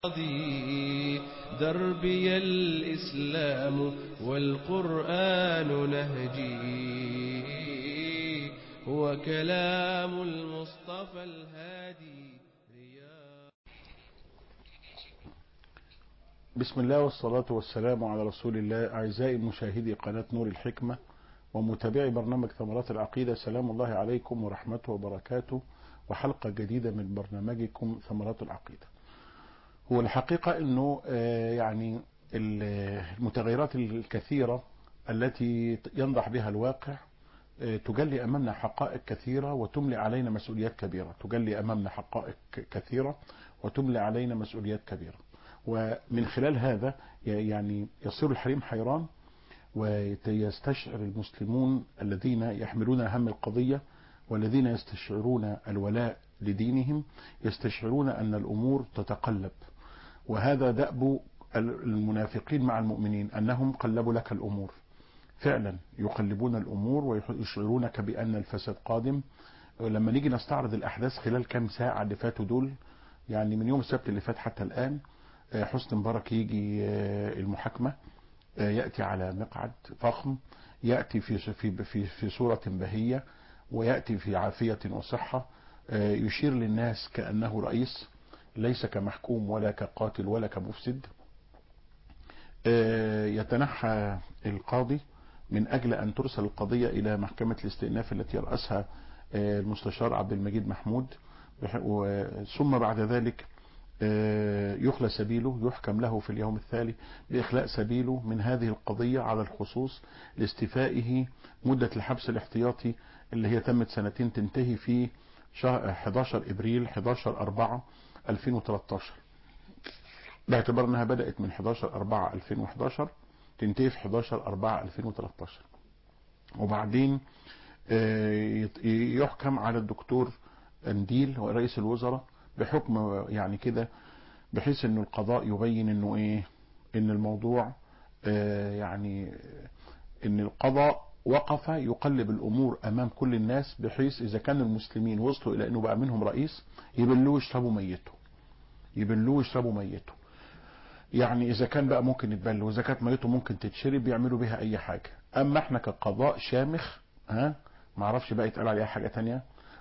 دربي الإسلام والقرآن نهجي هو كلام المصطفى الهادي بسم الله والصلاة والسلام على رسول الله أعزائي مشاهدي قناة نور الحكمة ومتابعي برنامج ثمرات العقيدة سلام الله عليكم ورحمته وبركاته وحلقة جديدة من برنامجكم ثمرات العقيدة هو الحقيقة أنه يعني المتغيرات الكثيرة التي ينضح بها الواقع تجلي أمامنا حقائق كثيرة وتملي علينا مسؤوليات كبيرة تجلي أمامنا حقائق كثيرة وتملي علينا مسؤوليات كبيرة ومن خلال هذا يعني يصير الحريم حيران ويستشعر المسلمون الذين يحملون هم القضية والذين يستشعرون الولاء لدينهم يستشعرون أن الأمور تتقلب وهذا دأب المنافقين مع المؤمنين أنهم قلبوا لك الأمور فعلا يقلبون الأمور ويشعرونك بأن الفساد قادم لما نيجي نستعرض الأحداث خلال كام ساعة اللي فاتوا دول يعني من يوم السبت اللي فات حتى الآن حسن مبارك يجي المحاكمة يأتي على مقعد فخم يأتي في في في, في صورة بهية ويأتي في عافية وصحة يشير للناس كأنه رئيس ليس كمحكوم ولا كقاتل ولا كمفسد يتنحى القاضي من أجل أن ترسل القضية إلى محكمة الاستئناف التي يرأسها المستشار عبد المجيد محمود ثم بعد ذلك يخلى سبيله يحكم له في اليوم التالي بإخلاء سبيله من هذه القضية على الخصوص لاستيفائه مدة الحبس الاحتياطي اللي هي تمت سنتين تنتهي في شهر 11 ابريل 11 4 2013 باعتبار انها بدأت من 11 4 2011 تنتهي في 11 4 2013 وبعدين يحكم على الدكتور انديل رئيس الوزراء بحكم يعني كده بحيث انه القضاء يبين انه ايه ان الموضوع يعني ان القضاء وقف يقلب الامور امام كل الناس بحيث اذا كان المسلمين وصلوا الى انه بقى منهم رئيس يبلوه يشربوا ميته يبلوه يشربوا ميته يعني اذا كان بقى ممكن يتبل واذا كانت ميته ممكن تتشرب يعملوا بها اي حاجة اما احنا كقضاء شامخ ها معرفش بقى يتقال عليها حاجة تانية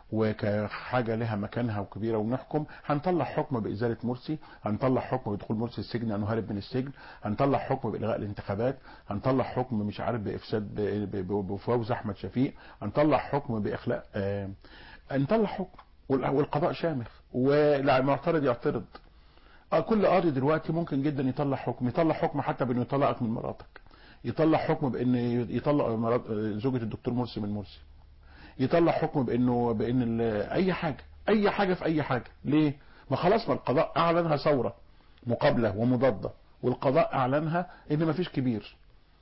وكحاجة لها مكانها وكبيرة ونحكم هنطلع حكم بإزالة مرسي هنطلع حكم بدخول مرسي السجن أنه هارب من السجن هنطلع حكم بإلغاء الانتخابات هنطلع حكم مش عارف بإفساد بفوز أحمد شفيق هنطلع حكم بإخلاء آه هنطلع حكم والقضاء شامخ والمعترض يعترض آه كل قاضي دلوقتي ممكن جدا يطلع حكم يطلع حكم حتى بأنه يطلقك من مراتك يطلع حكم بأن يطلق زوجة الدكتور مرسي من مرسي يطلع حكم بانه بان اي حاجة اي حاجة في اي حاجة ليه ما خلاص ما القضاء اعلنها ثورة مقابلة ومضادة والقضاء اعلنها ان ما فيش كبير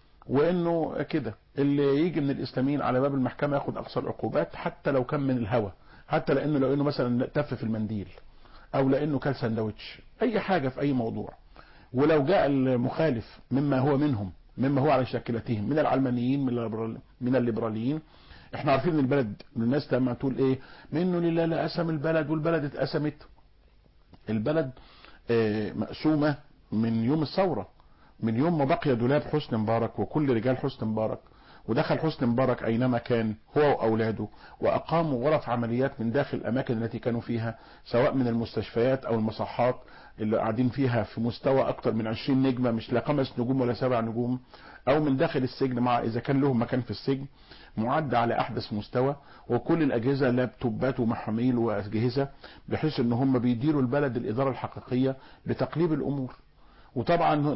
وانه كده اللي يجي من الاسلاميين على باب المحكمة ياخد اقصى العقوبات حتى لو كان من الهوى حتى لانه لو انه مثلا تف في المنديل او لانه كل سندوتش اي حاجة في اي موضوع ولو جاء المخالف مما هو منهم مما هو على شاكلتهم من العلمانيين من الليبراليين احنا عارفين ان البلد الناس لما تقول ايه منه لله لا قسم البلد والبلد اتقسمت البلد اه مقسومة من يوم الثورة من يوم ما بقي دولاب حسن مبارك وكل رجال حسن مبارك ودخل حسن مبارك اينما كان هو واولاده واقاموا غرف عمليات من داخل الاماكن التي كانوا فيها سواء من المستشفيات او المصحات اللي قاعدين فيها في مستوى اكتر من 20 نجمة مش لا خمس نجوم ولا سبع نجوم او من داخل السجن مع اذا كان لهم مكان في السجن معد على احدث مستوى وكل الاجهزة لابتوبات ومحاميل واجهزة بحيث ان هم بيديروا البلد الادارة الحقيقية بتقليب الامور وطبعا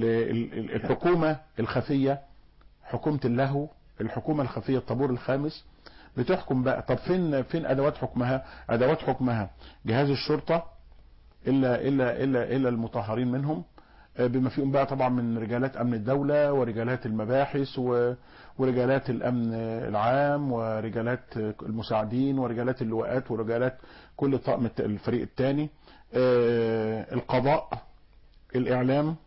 الحكومة الخفية حكومة اللهو الحكومة الخفية الطابور الخامس بتحكم بقى طب فين فين ادوات حكمها ادوات حكمها جهاز الشرطة الا الا الا الا المطهرين منهم بما فيهم بقى طبعا من رجالات امن الدولة ورجالات المباحث ورجالات الامن العام ورجالات المساعدين ورجالات اللواءات ورجالات كل طاقم الفريق الثاني القضاء الاعلام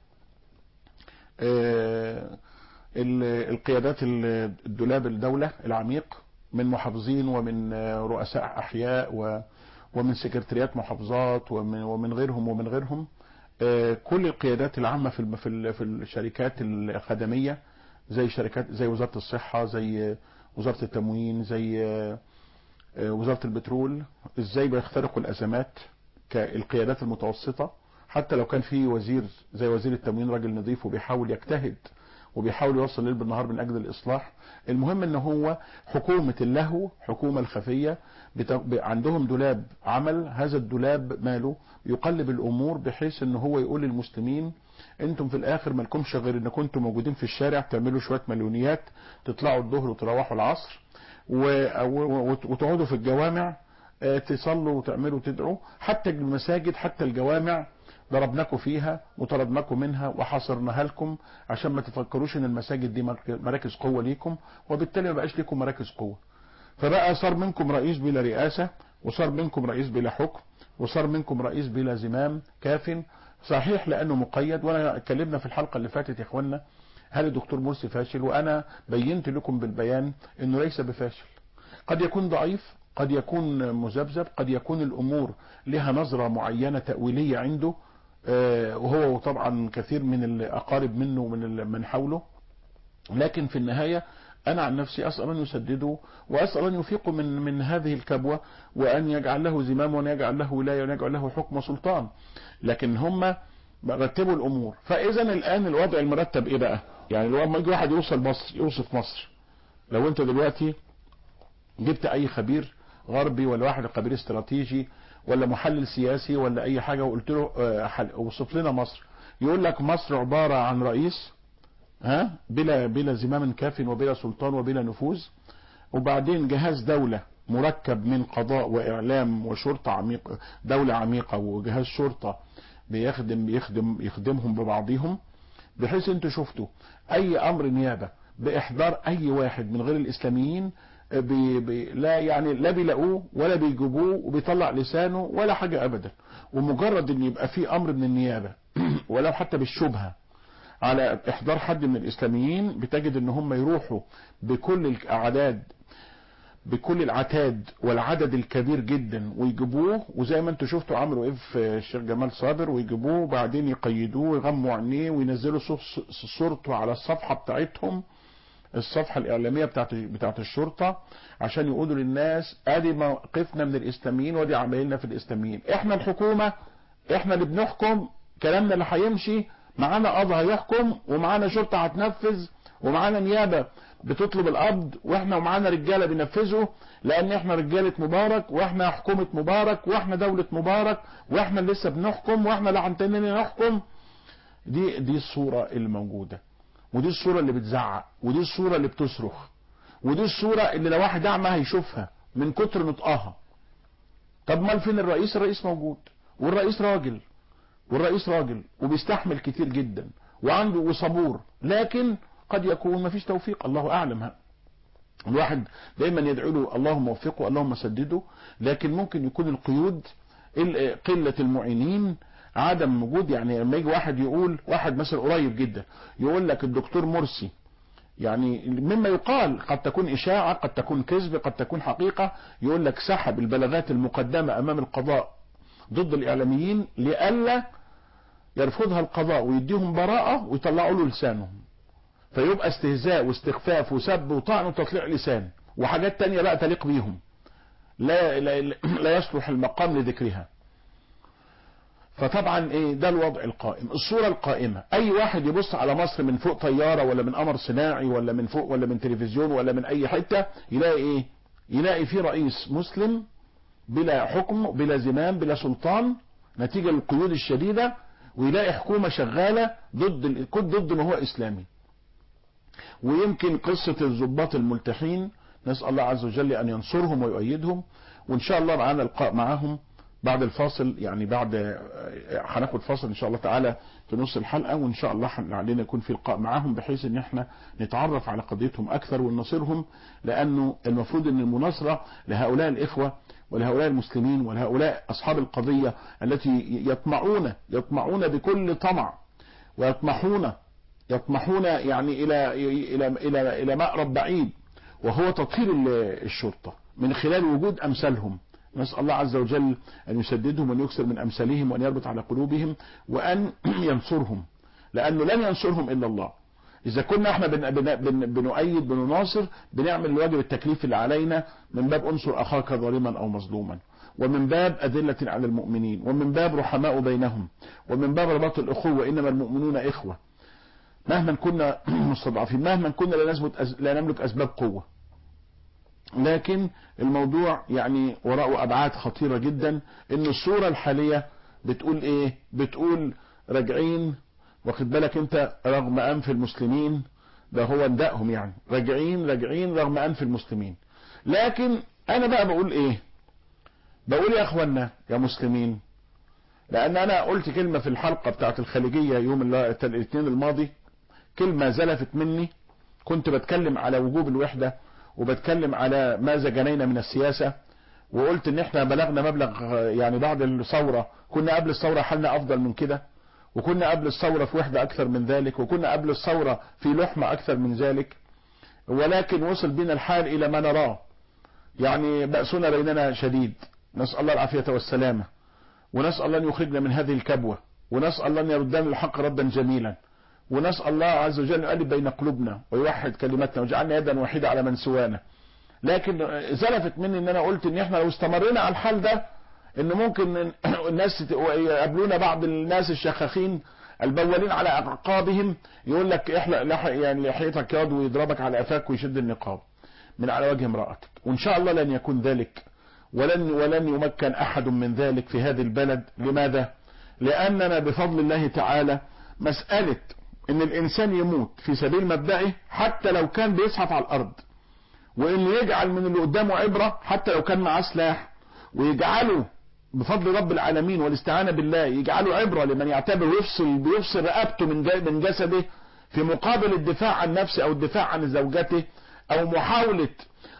القيادات الدولاب الدولة العميق من محافظين ومن رؤساء احياء ومن سكرتريات محافظات ومن, ومن غيرهم ومن غيرهم آه، كل القيادات العامة في الم- في ال- في الشركات الخدمية زي شركات زي وزارة الصحة زي وزارة التموين زي آه، آه، وزارة البترول ازاي بيخترقوا الازمات كالقيادات المتوسطة حتى لو كان في وزير زي وزير التموين راجل نظيف وبيحاول يجتهد وبيحاول يوصل ليل بالنهار من اجل الاصلاح المهم ان هو حكومة اللهو حكومة الخفية بت... ب... عندهم دولاب عمل هذا الدولاب ماله يقلب الامور بحيث ان هو يقول للمسلمين انتم في الاخر مالكمش غير ان كنتم موجودين في الشارع تعملوا شوية مليونيات تطلعوا الظهر وتروحوا العصر و... و... وت- وتقعدوا في الجوامع آه، تصلوا وتعملوا تدعوا حتى المساجد حتى الجوامع ضربناكم فيها وطردناكم منها وحصرناها لكم عشان ما تفكروش ان المساجد دي مرك- مراكز قوة ليكم وبالتالي ما بقاش ليكم مراكز قوة فبقى صار منكم رئيس بلا رئاسة وصار منكم رئيس بلا حكم وصار منكم رئيس بلا زمام كاف صحيح لانه مقيد وانا اتكلمنا في الحلقة اللي فاتت يا اخوانا هل الدكتور مرسي فاشل وانا بينت لكم بالبيان انه ليس بفاشل قد يكون ضعيف قد يكون مذبذب قد يكون الامور لها نظرة معينة تأويلية عنده آه، وهو طبعا كثير من الاقارب منه ومن ال- من حوله لكن في النهاية انا عن نفسي اسأل ان يسدده واسأل ان يفيق من من هذه الكبوة وان يجعل له زمام وان يجعل له ولاية وان يجعل له حكم وسلطان لكن هم رتبوا الامور فاذا الان الوضع المرتب ايه بقى يعني لما يجي واحد يوصل مصر يوصف مصر لو انت دلوقتي جبت اي خبير غربي ولا واحد خبير استراتيجي ولا محلل سياسي ولا اي حاجة وقلت له آه، حل- وصف لنا مصر يقول لك مصر عبارة عن رئيس ها بلا بلا زمام كاف وبلا سلطان وبلا نفوذ وبعدين جهاز دولة مركب من قضاء واعلام وشرطة عميقة دولة عميقة وجهاز شرطة بيخدم بيخدم يخدمهم ببعضهم بحيث انتوا شفتوا اي امر نيابة باحضار اي واحد من غير الاسلاميين بي بي لا يعني لا بيلاقوه ولا بيجيبوه وبيطلع لسانه ولا حاجة ابدا ومجرد ان يبقى في امر من النيابة ولو حتى بالشبهة على احضار حد من الاسلاميين بتجد ان هم يروحوا بكل الاعداد بكل العتاد والعدد الكبير جدا ويجيبوه وزي ما انتوا شفتوا عملوا ايه في الشيخ جمال صابر ويجيبوه وبعدين يقيدوه ويغموا عينيه وينزلوا صو- صورته على الصفحة بتاعتهم الصفحة الإعلامية بتاعت بتاعت الشرطة عشان يقولوا للناس ادي موقفنا من الإسلاميين وادي عمايلنا في الإسلاميين احنا الحكومة احنا اللي بنحكم كلامنا اللي هيمشي معانا قضاء هيحكم ومعانا شرطة هتنفذ ومعانا نيابة بتطلب القبض واحنا ومعانا رجالة بينفذوا لان احنا رجالة مبارك واحنا حكومة مبارك واحنا دولة مبارك واحنا اللي لسه بنحكم واحنا اللي هنتنين نحكم دي دي الصورة اللي موجودة ودي الصورة اللي بتزعق ودي الصورة اللي بتصرخ ودي الصورة اللي لو واحد اعمى هيشوفها من كتر نطقها طب مال فين الرئيس الرئيس موجود والرئيس راجل والرئيس راجل وبيستحمل كتير جدا وعنده وصبور لكن قد يكون مفيش توفيق الله اعلم ها. الواحد دايما يدعو له اللهم وفقه اللهم سدده لكن ممكن يكون القيود ال- قلة المعينين عدم وجود يعني لما يجي واحد يقول واحد مثلا قريب جدا يقول لك الدكتور مرسي يعني مما يقال قد تكون إشاعة قد تكون كذب قد تكون حقيقة يقول لك سحب البلاغات المقدمة أمام القضاء ضد الإعلاميين لئلا يرفضها القضاء ويديهم براءة ويطلعوا له لسانهم فيبقى استهزاء واستخفاف وسب وطعن وتطليع لسان وحاجات تانية لا تليق بيهم لا, لا, لا يصلح المقام لذكرها فطبعا ايه ده الوضع القائم الصورة القائمة اي واحد يبص على مصر من فوق طيارة ولا من قمر صناعي ولا من فوق ولا من تلفزيون ولا من اي حتة يلاقي ايه يلاقي في رئيس مسلم بلا حكم بلا زمام بلا سلطان نتيجة للقيود الشديدة ويلاقي حكومة شغالة ضد ال- كل ضد ما هو اسلامي ويمكن قصة الضباط الملتحين نسأل الله عز وجل أن ينصرهم ويؤيدهم وإن شاء الله معانا لقاء معاهم بعد الفاصل يعني بعد آه، هناخد فاصل إن شاء الله تعالى في نص الحلقة وإن شاء الله هن- علينا يكون في لقاء معاهم بحيث إن احنا نتعرف على قضيتهم أكثر وننصرهم لأنه المفروض إن المناصرة لهؤلاء الإخوة ولهؤلاء المسلمين ولهؤلاء أصحاب القضية التي يطمعون يطمعون بكل طمع ويطمحون يطمحون يعني الى الى الى الى مأرب بعيد وهو تطهير ال- الشرطة من خلال وجود امثالهم نسأل الله عز وجل أن يسددهم وأن يكسر من أمثالهم وأن يربط على قلوبهم وأن ينصرهم لأنه لن ينصرهم إلا الله إذا كنا احنا بن بن بن بنؤيد بنناصر بنعمل الواجب التكليف اللي علينا من باب انصر أخاك ظالما أو مظلوما ومن باب أذلة على المؤمنين ومن باب رحماء بينهم ومن باب رباط الأخوة إنما المؤمنون إخوة مهما كنا مستضعفين مهما كنا لا نثبت لا نملك أسباب قوة لكن الموضوع يعني وراءه أبعاد خطيرة جدا إن الصورة الحالية بتقول إيه بتقول راجعين واخد بالك انت رغم انف المسلمين ده هو ندائهم يعني راجعين راجعين رغم انف المسلمين لكن انا بقى بقول ايه بقول يا اخوانا يا مسلمين لان انا قلت كلمة في الحلقة بتاعت الخليجية يوم الاثنين الماضي كلمة زلفت مني كنت بتكلم على وجوب الوحدة وبتكلم على ماذا جنينا من السياسة وقلت ان احنا بلغنا مبلغ يعني بعد الثورة كنا قبل الثورة حالنا افضل من كده وكنا قبل الثورة في وحدة أكثر من ذلك وكنا قبل الثورة في لحمة أكثر من ذلك ولكن وصل بنا الحال إلى ما نراه يعني بأسنا بيننا شديد نسأل الله العافية والسلامة ونسأل الله أن يخرجنا من هذه الكبوة ونسأل الله أن يردنا الحق ردا جميلا ونسأل الله عز وجل أن يقلب بين قلوبنا ويوحد كلمتنا ويجعلنا يدا واحدة على من سوانا لكن زلفت مني ان انا قلت ان احنا لو استمرينا على الحال ده ان ممكن الناس يقابلونا بعض الناس الشخاخين البولين على اعقابهم يقول لك احلق لح يعني لحيتك ياض ويضربك على قفاك ويشد النقاب من على وجه امرأتك وان شاء الله لن يكون ذلك ولن ولن يمكن احد من ذلك في هذه البلد لماذا لاننا بفضل الله تعالى مسألة ان الانسان يموت في سبيل مبدئه حتى لو كان بيزحف على الارض وان يجعل من اللي قدامه عبرة حتى لو كان معاه سلاح ويجعله بفضل رب العالمين والاستعانة بالله يجعله عبرة لمن يعتبر ويفصل بيفصل رقبته من من جسده في مقابل الدفاع عن نفسه او الدفاع عن زوجته او محاولة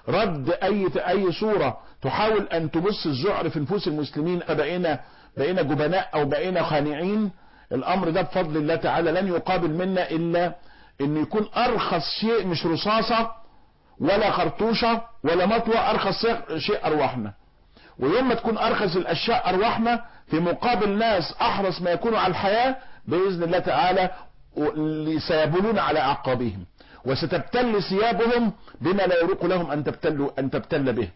رد اي اي صورة تحاول ان تبص الذعر في نفوس المسلمين بقينا بقينا جبناء او بقينا خانعين الامر ده بفضل الله تعالى لن يقابل منا الا ان يكون ارخص شيء مش رصاصة ولا خرطوشة ولا مطوة ارخص شيء ارواحنا ويوم ما تكون ارخص الاشياء ارواحنا في مقابل ناس احرص ما يكونوا على الحياة باذن الله تعالى سيبولون على اعقابهم وستبتل ثيابهم بما لا يروق لهم ان تبتلوا ان تبتل به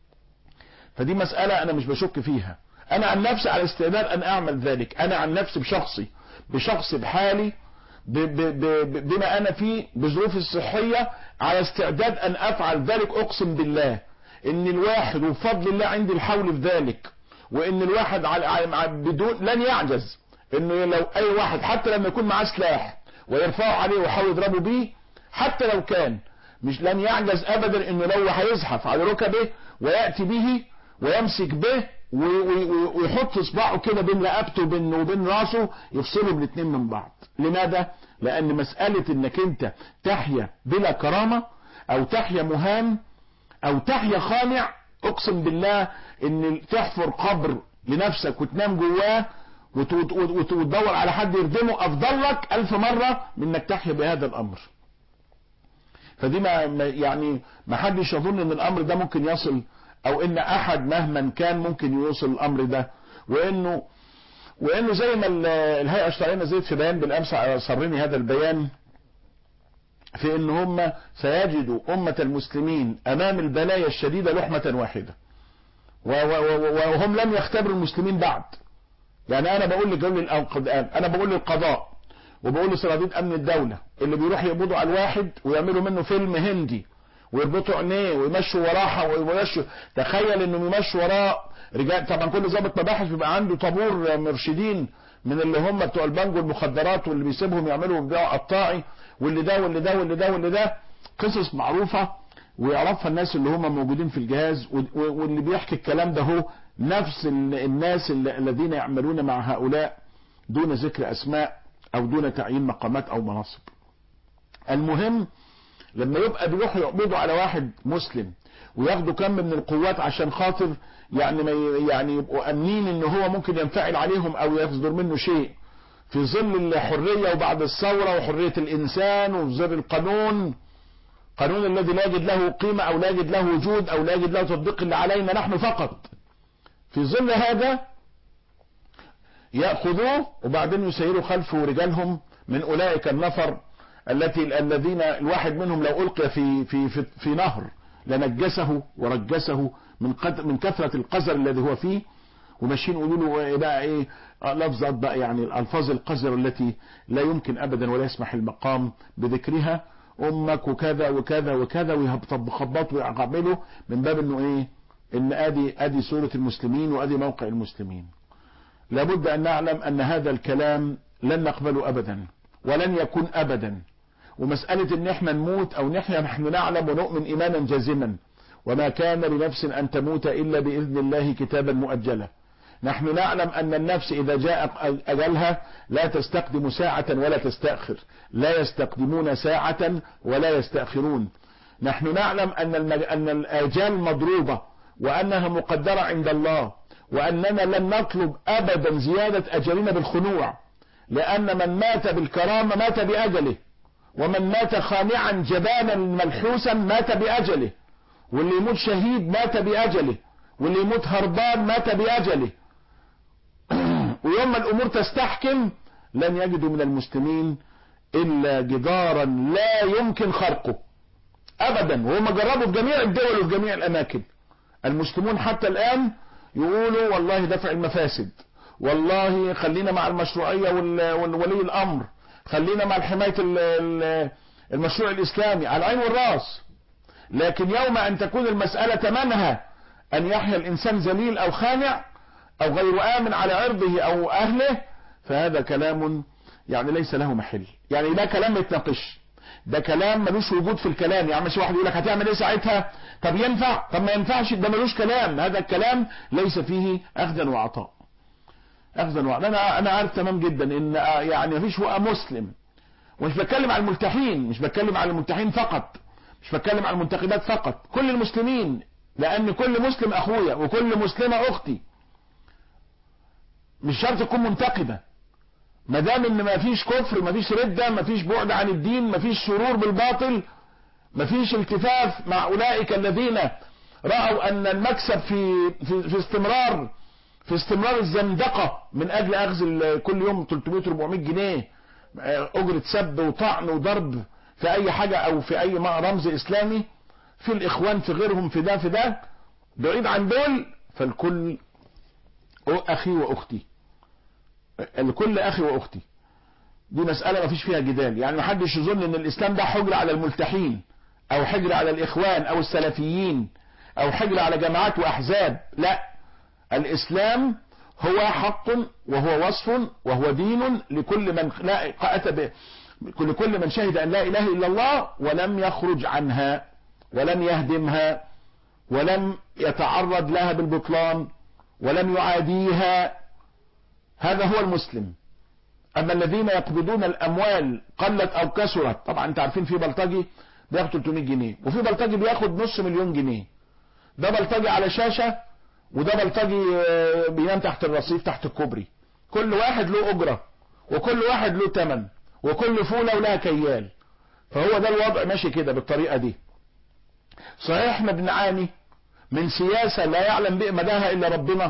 فدي مسألة انا مش بشك فيها انا عن نفسي على استعداد ان اعمل ذلك انا عن نفسي بشخصي بشخصي بحالي ب ب ب بما انا فيه بظروفي الصحية على استعداد ان افعل ذلك اقسم بالله ان الواحد وبفضل الله عندي الحول في ذلك وان الواحد على بدون لن يعجز انه لو اي واحد حتى لما يكون معاه سلاح ويرفعه عليه ويحاول يضربه بيه حتى لو كان مش لن يعجز ابدا انه لو هيزحف على ركبه وياتي به ويمسك به ويحط صباعه كده بين رقبته وبين وبين راسه يفصلهم الاثنين من بعض لماذا لان مسألة انك انت تحيا بلا كرامة او تحيا مهان او تحيا خانع اقسم بالله ان تحفر قبر لنفسك وتنام جواه وتدور على حد يردمه افضل لك الف مرة من انك تحيا بهذا الامر فدي ما يعني ما حدش يظن ان الامر ده ممكن يصل او ان احد مهما كان ممكن يوصل الامر ده وانه وانه زي ما الهيئة الشرعية نزلت في بيان بالامس صرني هذا البيان في ان هم سيجدوا امة المسلمين امام البلايا الشديدة لحمة واحدة وهم لم يختبروا المسلمين بعد يعني انا بقول لجول الان انا بقول للقضاء وبقول لصناديد امن الدولة اللي بيروح يقبضوا على الواحد ويعملوا منه فيلم هندي ويربطوا عينيه ويمشوا وراها ويمشوا تخيل انهم يمشوا وراه رجال طبعا كل ضابط مباحث بيبقى عنده طابور مرشدين من اللي هم بتوع البنك والمخدرات واللي بيسيبهم يعملوا بيع قطاعي واللي ده واللي ده واللي ده واللي ده قصص معروفة ويعرفها الناس اللي هم موجودين في الجهاز واللي بيحكي الكلام ده هو نفس الناس الذين يعملون مع هؤلاء دون ذكر اسماء او دون تعيين مقامات او مناصب المهم لما يبقى بيروحوا يقبضوا على واحد مسلم وياخدوا كم من القوات عشان خاطر يعني ما يعني يبقوا امنين ان هو ممكن ينفعل عليهم او يصدر منه شيء في ظل الحرية وبعد الثورة وحرية الانسان وفي ظل القانون قانون الذي لا يجد له قيمة او لا يجد له وجود او لا يجد له تطبيق اللي علينا نحن فقط في ظل هذا يأخذوه وبعدين يسيروا خلفه رجالهم من أولئك النفر التي الذين الواحد منهم لو ألقي في في في, في نهر لنجسه ورجسه من قد من كثرة القذر الذي هو فيه وماشيين يقولوا له إيه بقى ايه لفظات بقى يعني الالفاظ القذرة التي لا يمكن ابدا ولا يسمح المقام بذكرها امك وكذا وكذا وكذا ويخبطوا ويعملوا من باب انه ايه ان ادي ادي سورة المسلمين وادي موقع المسلمين لابد ان نعلم ان هذا الكلام لن نقبله ابدا ولن يكون ابدا ومسألة ان احنا نموت او نحيا نحن نعلم ونؤمن ايمانا جازما وما كان لنفس ان تموت الا باذن الله كتابا مؤجلا نحن نعلم ان النفس اذا جاء اجلها لا تستقدم ساعة ولا تستأخر لا يستقدمون ساعة ولا يستأخرون نحن نعلم ان المج... ان الاجال مضروبة وانها مقدرة عند الله واننا لن نطلب ابدا زيادة اجلنا بالخنوع لان من مات بالكرامة مات باجله ومن مات خانعا جبانا ملحوسا مات باجله واللي يموت شهيد مات باجله واللي يموت هربان مات باجله ويوم ما الامور تستحكم لن يجدوا من المسلمين الا جدارا لا يمكن خرقه ابدا وهم جربوا في جميع الدول وفي جميع الاماكن المسلمون حتى الان يقولوا والله دفع المفاسد والله خلينا مع المشروعية والولي الامر خلينا مع حماية المشروع الاسلامي على العين والراس لكن يوم ان تكون المسألة منها ان يحيا الانسان ذليل او خانع او غير امن على عرضه او اهله فهذا كلام يعني ليس له محل يعني ده كلام ما يتناقش ده كلام ملوش وجود في الكلام يعني مش واحد يقول لك هتعمل ايه ساعتها طب ينفع طب ما ينفعش ده ملوش كلام هذا الكلام ليس فيه اخذا وعطاء اخذا وعطاء انا انا عارف تمام جدا ان يعني مفيش هو مسلم ومش بتكلم على الملتحين مش بتكلم على الملتحين فقط مش بتكلم على المنتخبات فقط كل المسلمين لان كل مسلم اخويا وكل مسلمة اختي مش شرط تكون منتقبة ما دام ان ما فيش كفر ما فيش ردة ما فيش بعد عن الدين ما فيش سرور بالباطل ما فيش التفاف مع اولئك الذين رأوا ان المكسب في, في, في استمرار في استمرار الزندقة من اجل اخذ كل يوم 300 400 جنيه اجرة سب وطعن وضرب في اي حاجة او في اي رمز اسلامي في الاخوان في غيرهم في ده في ده بعيد عن دول فالكل اخي واختي الكل اخي واختي دي مسألة ما فيش فيها جدال يعني ما حدش يظن ان الاسلام ده حجر على الملتحين او حجر على الاخوان او السلفيين او حجر على جماعات واحزاب لا الاسلام هو حق وهو وصف وهو دين لكل من لا اتى به لكل من شهد ان لا اله الا الله ولم يخرج عنها ولم يهدمها ولم يتعرض لها بالبطلان ولم يعاديها هذا هو المسلم اما الذين يقبضون الاموال قلت او كسرت طبعا انت عارفين في بلطجي بياخد 300 جنيه وفي بلطجي بياخد نص مليون جنيه ده بلطجي على شاشة وده بلطجي بينام تحت الرصيف تحت الكوبري كل واحد له اجرة وكل واحد له تمن وكل فولة ولها كيال فهو ده الوضع ماشي كده بالطريقة دي صحيح احنا بنعاني من سياسة لا يعلم مداها الا ربنا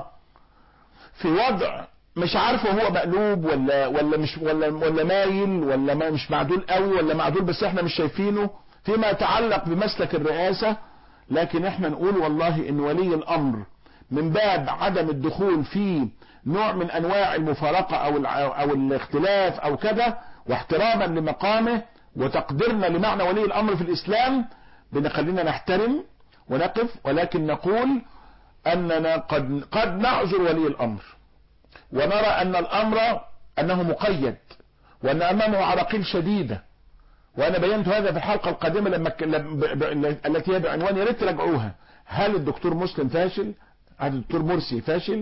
في وضع مش عارفه هو مقلوب ولا ولا مش ولا ولا مايل ولا ما مش معدول قوي ولا معدول بس احنا مش شايفينه فيما يتعلق بمسلك الرئاسة لكن احنا نقول والله ان ولي الامر من باب عدم الدخول في نوع من انواع المفارقة او او الاختلاف او كذا واحتراما لمقامه وتقديرنا لمعنى ولي الامر في الاسلام بنخلينا نحترم ونقف ولكن نقول اننا قد قد نعذر ولي الامر ونرى ان الامر انه مقيد وان امامه عراقيل شديدة وانا بينت هذا في الحلقة القادمة لما التي هي بعنوان يا ريت تراجعوها هل الدكتور مسلم فاشل هل الدكتور مرسي فاشل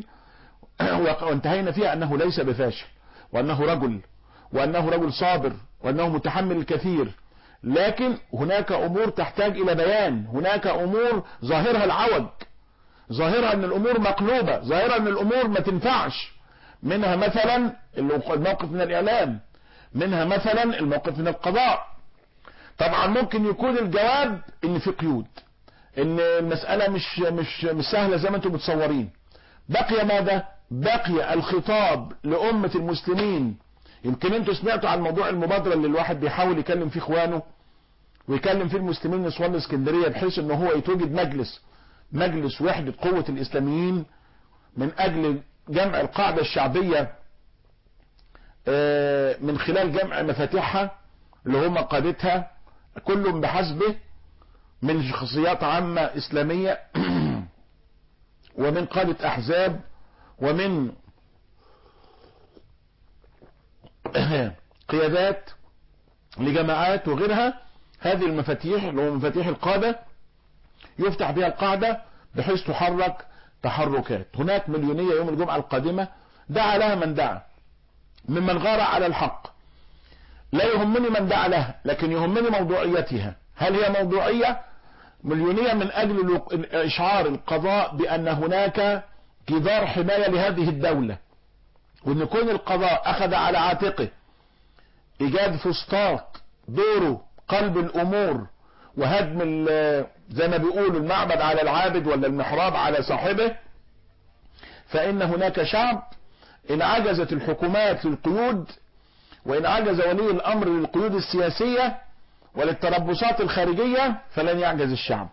وانتهينا فيها انه ليس بفاشل وانه رجل وانه رجل صابر وانه متحمل الكثير لكن هناك امور تحتاج الى بيان هناك امور ظاهرها العوج ظاهرها ان الامور مقلوبة ظاهرها ان الامور ما تنفعش منها مثلا الموقف من الاعلام منها مثلا الموقف من القضاء طبعا ممكن يكون الجواب ان في قيود ان المسألة مش مش مش سهلة زي ما انتم متصورين بقي ماذا بقي الخطاب لأمة المسلمين يمكن انتوا سمعتوا عن موضوع المبادرة اللي الواحد بيحاول يكلم فيه اخوانه ويكلم فيه المسلمين نسوان الاسكندرية بحيث ان هو يتوجد مجلس مجلس وحدة قوة الاسلاميين من اجل جمع القاعدة الشعبية من خلال جمع مفاتيحها اللي هم قادتها كل بحسبه من شخصيات عامة اسلامية ومن قادة احزاب ومن قيادات لجماعات وغيرها هذه المفاتيح اللي هو مفاتيح القادة يفتح بها القاعدة بحيث تحرك تحركات هناك مليونية يوم الجمعة القادمة دعا لها من دعا ممن غار على الحق لا يهمني من دعا لها لكن يهمني موضوعيتها هل هي موضوعية مليونية من اجل اشعار القضاء بان هناك جدار حماية لهذه الدولة وان كون القضاء اخذ على عاتقه ايجاد فسطاط دوره قلب الامور وهدم زي ما بيقولوا المعبد على العابد ولا المحراب على صاحبه فان هناك شعب ان عجزت الحكومات للقيود وان عجز ولي الامر للقيود السياسية وللتربصات الخارجية فلن يعجز الشعب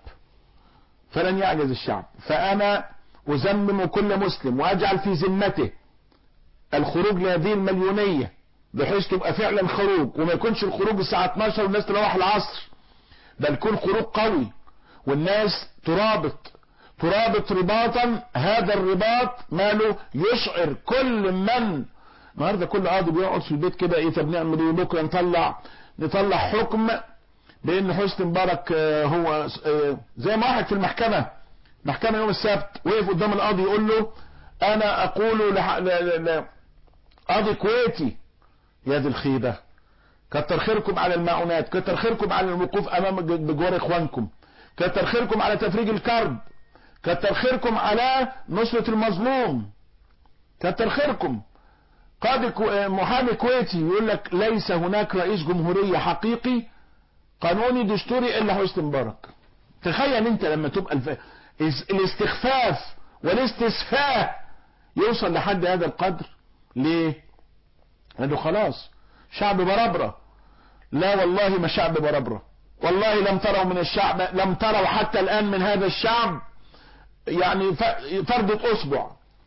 فلن يعجز الشعب فانا ازمم كل مسلم واجعل في ذمته الخروج لهذه المليونية بحيث تبقى فعلا خروج وما يكونش الخروج الساعة 12 والناس تروح العصر بل يكون خروج قوي والناس ترابط ترابط رباطا هذا الرباط ماله يشعر كل من النهارده كل قاضي بيقعد في البيت كده ايه طب نعمل ايه بكره نطلع نطلع حكم بان حسني مبارك هو زي ما واحد في المحكمه محكمه يوم السبت وقف قدام القاضي يقول له انا اقول لح... ل... ل... قاضي كويتي يا دي الخيبة كتر خيركم على المعونات كتر خيركم على الوقوف امام بجوار اخوانكم كتر خيركم على تفريج الكرب كتر خيركم على نصرة المظلوم كتر خيركم قاضي كو... محامي كويتي يقول لك ليس هناك رئيس جمهورية حقيقي قانوني دستوري الا حسني مبارك تخيل انت لما تبقى الف... الاستخفاف والاستسفاه يوصل لحد هذا القدر ليه لانه خلاص شعب بربرة لا والله ما شعب بربرة والله لم تروا من الشعب لم تروا حتى الان من هذا الشعب يعني فردة اصبع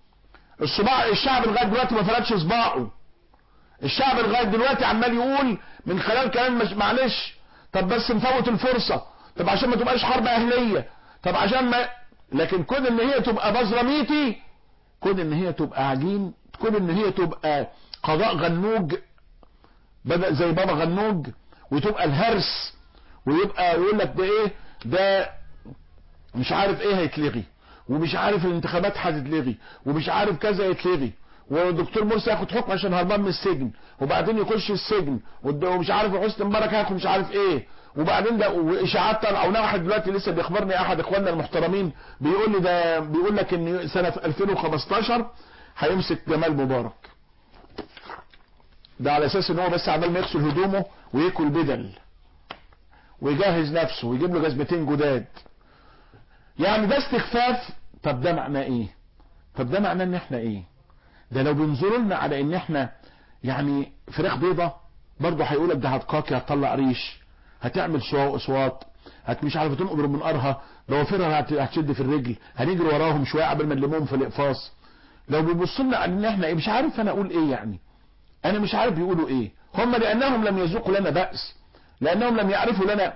الصباع الشعب لغايه دلوقتي ما فردش صباعه الشعب لغايه دلوقتي عمال يقول من خلال كلام مش معلش طب بس نفوت الفرصة طب عشان ما تبقاش حرب اهلية طب عشان ما لكن كون ان هي تبقى بزراميتي كون ان هي تبقى عجين كون ان هي تبقى قضاء غنوج بدأ زي بابا غنوج وتبقى الهرس ويبقى يقول لك ده ايه ده مش عارف ايه هيتلغي ومش عارف الانتخابات هتتلغي ومش عارف كذا يتلغي والدكتور مرسي ياخد حكم عشان هربان من السجن وبعدين يخش السجن ومش عارف حسني مبارك هياخد مش عارف ايه وبعدين ده واشاعات طالعه واحد دلوقتي لسه بيخبرني احد اخواننا المحترمين بيقول لي ده بيقول لك ان سنه 2015 هيمسك جمال مبارك ده على اساس ان هو بس عمال ما يغسل هدومه وياكل بدل ويجهز نفسه ويجيب له جزمتين جداد يعني ده استخفاف طب ده معناه ايه طب ده معناه ان احنا ايه ده لو بينظروا لنا على ان احنا يعني فراخ بيضة برضه هيقولك ده هتقاكي هتطلع ريش هتعمل سوا اصوات هت مش عارف تنقبر من قرها ضوافرها هتشد في الرجل هنجري وراهم شويه قبل ما نلمهم في الاقفاص لو بيبصوا لنا على ان احنا ايه مش عارف انا اقول ايه يعني انا مش عارف بيقولوا ايه هم لانهم لم يذوقوا لنا بأس لانهم لم يعرفوا لنا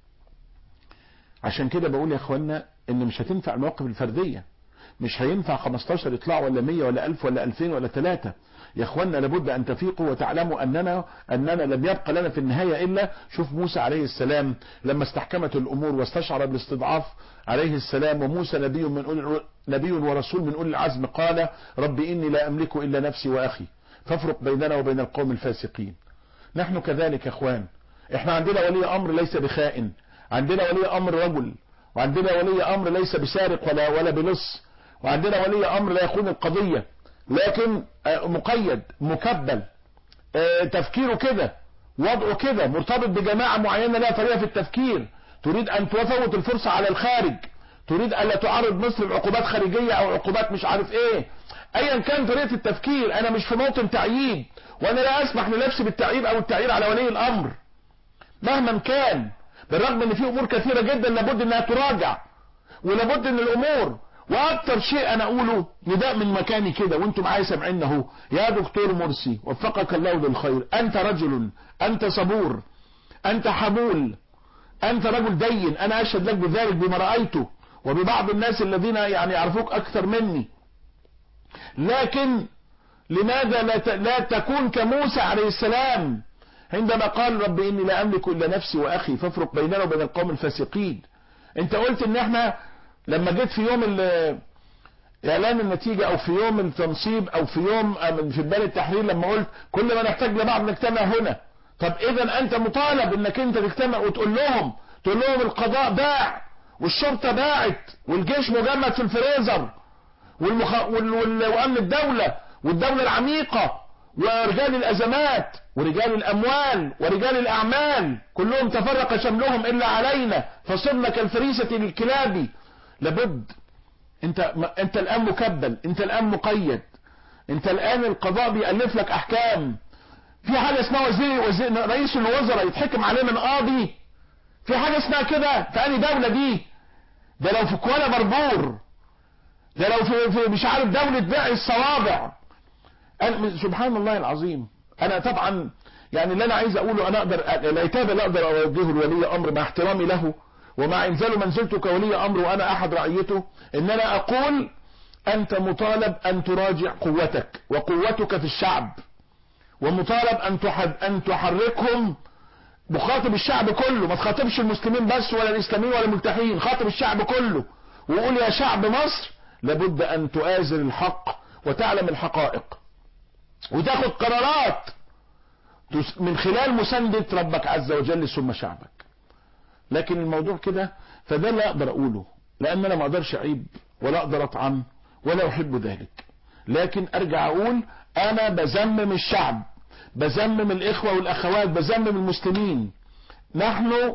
عشان كده بقول يا اخوانا ان مش هتنفع المواقف الفردية مش هينفع 15 يطلعوا ولا 100 ولا 1000 ولا 2000 ولا 3 يا اخوانا لابد ان تفيقوا وتعلموا اننا اننا لم يبقى لنا في النهاية الا شوف موسى عليه السلام لما استحكمت الامور واستشعر بالاستضعاف عليه السلام وموسى نبي من أولي نبي ورسول من اولي العزم قال رب اني لا املك الا نفسي واخي فافرق بيننا وبين القوم الفاسقين نحن كذلك يا اخوان احنا عندنا ولي امر ليس بخائن عندنا ولي امر رجل وعندنا ولي امر ليس بسارق ولا ولا بلص وعندنا ولي امر لا يخون القضية لكن مقيد مكبل تفكيره كده وضعه كده مرتبط بجماعة معينة لها طريقة في التفكير تريد ان تفوت الفرصة على الخارج تريد الا تعرض مصر لعقوبات خارجية او عقوبات مش عارف ايه ايا كان طريقة التفكير انا مش في موطن تعييب وانا لا اسمح لنفسي بالتعييب او التعيير على ولي الامر مهما كان بالرغم ان في امور كثيرة جدا لابد انها تراجع ولابد ان الامور واكتر شيء انا اقوله نداء من مكاني كده وانتم معايا سامعين اهو يا دكتور مرسي وفقك الله للخير انت رجل انت صبور انت حمول انت رجل دين انا اشهد لك بذلك بما رايته وببعض الناس الذين يعني يعرفوك اكثر مني لكن لماذا لا ت- لا تكون كموسى عليه السلام عندما قال رب اني لا املك الا نفسي واخي فافرق بيننا وبين القوم الفاسقين انت قلت ان احنا لما جيت في يوم ال- اعلان النتيجة او في يوم التنصيب او في يوم أم- في بال التحرير لما قلت كل ما نحتاج لبعض نجتمع هنا طب اذا انت مطالب انك انت تجتمع وتقول لهم تقول لهم القضاء باع والشرطة باعت والجيش مجمد في الفريزر والمخ... وال... وال... وامن الدولة والدولة العميقة ورجال الازمات ورجال الاموال ورجال الاعمال كلهم تفرق شملهم الا علينا فصرنا كالفريسة للكلاب لابد انت ما- انت الان مكبل انت الان مقيد انت الان القضاء بيألف لك احكام في حاجة اسمها وزير, وزير رئيس الوزراء يتحكم عليه من قاضي في حاجة اسمها كده في انهي دولة دي ده لو في كوالا بربور ده لو في, في مش عارف دولة بيع الصوابع أنا سبحان الله العظيم انا طبعا يعني اللي انا عايز اقوله انا اقدر العتاب اللي اقدر اوجهه لولي امر مع احترامي له ومع انزاله منزلته كولي امر وانا احد رعيته ان انا اقول انت مطالب ان تراجع قوتك وقوتك في الشعب ومطالب ان تحد ان تحركهم مخاطب الشعب كله ما تخاطبش المسلمين بس ولا الاسلاميين ولا الملتحين خاطب الشعب كله وقول يا شعب مصر لابد ان تؤازر الحق وتعلم الحقائق وتاخد قرارات تس- من خلال مساندة ربك عز وجل ثم شعبك لكن الموضوع كده فده اللي اقدر اقوله لان انا ما اقدرش اعيب ولا اقدر اطعن ولا احب ذلك لكن ارجع اقول انا بذمم الشعب بذمم الاخوة والاخوات بذمم المسلمين نحن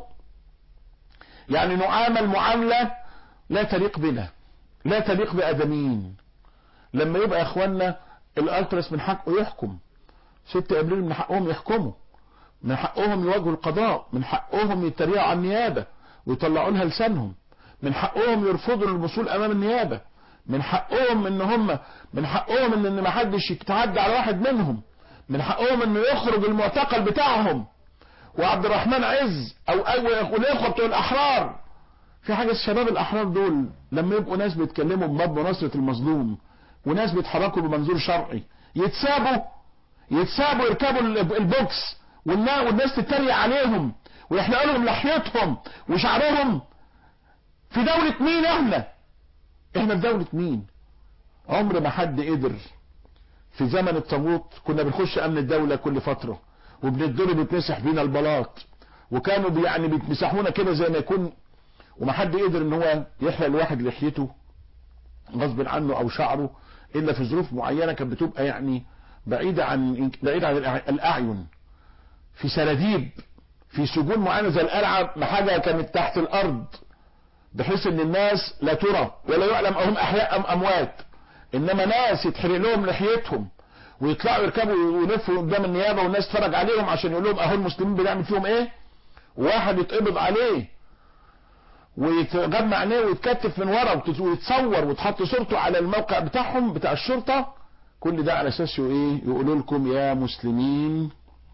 يعني نعامل معاملة لا تليق بنا لا تليق بادميين لما يبقى يا اخوانا الالتراس من حقه يحكم 6 ابريل من حقهم يحكموا من حقهم يواجهوا القضاء من حقهم يتريقوا على النيابة ويطلعوا لها لسانهم من حقهم يرفضوا الوصول امام النيابة من حقهم ان هم من حقهم ان ان ما حدش يتعدى على واحد منهم من حقهم انه يخرج المعتقل بتاعهم وعبد الرحمن عز او او الاخوه بتوع الاحرار في حاجه الشباب الاحرار دول لما يبقوا ناس بيتكلموا بمضمون نصره المظلوم وناس بيتحركوا بمنظور شرعي يتسابوا يتسابوا يركبوا ال- البوكس والنا- والناس تتريق عليهم ويحلقوا لهم لحيتهم وشعرهم في دولة مين احنا احنا في دولة مين عمر ما حد قدر في زمن الطاغوت كنا بنخش امن الدولة كل فترة وبنتضرب يتمسح بينا البلاط وكانوا بي- يعني بيتمسحونا كده زي ما يكون وما حد قدر ان هو يحلق الواحد لحيته غصب عنه او شعره الا في ظروف معينة كانت بتبقى يعني بعيدة عن بعيدة عن الأع- الاعين في سراديب في سجون معينة زي القلعة ما حاجة كانت تحت الارض بحيث ان الناس لا ترى ولا يعلم هم احياء ام اموات انما ناس يتحرق لهم لحيتهم ويطلعوا يركبوا ويلفوا قدام النيابه والناس تتفرج عليهم عشان يقول لهم اهو المسلمين بنعمل فيهم ايه واحد يتقبض عليه ويتغمى عينيه ويتكتف من ورا وتت- ويتصور وتحط صورته على الموقع بتاعهم بتاع الشرطه كل ده على اساس ايه يقولوا لكم يا مسلمين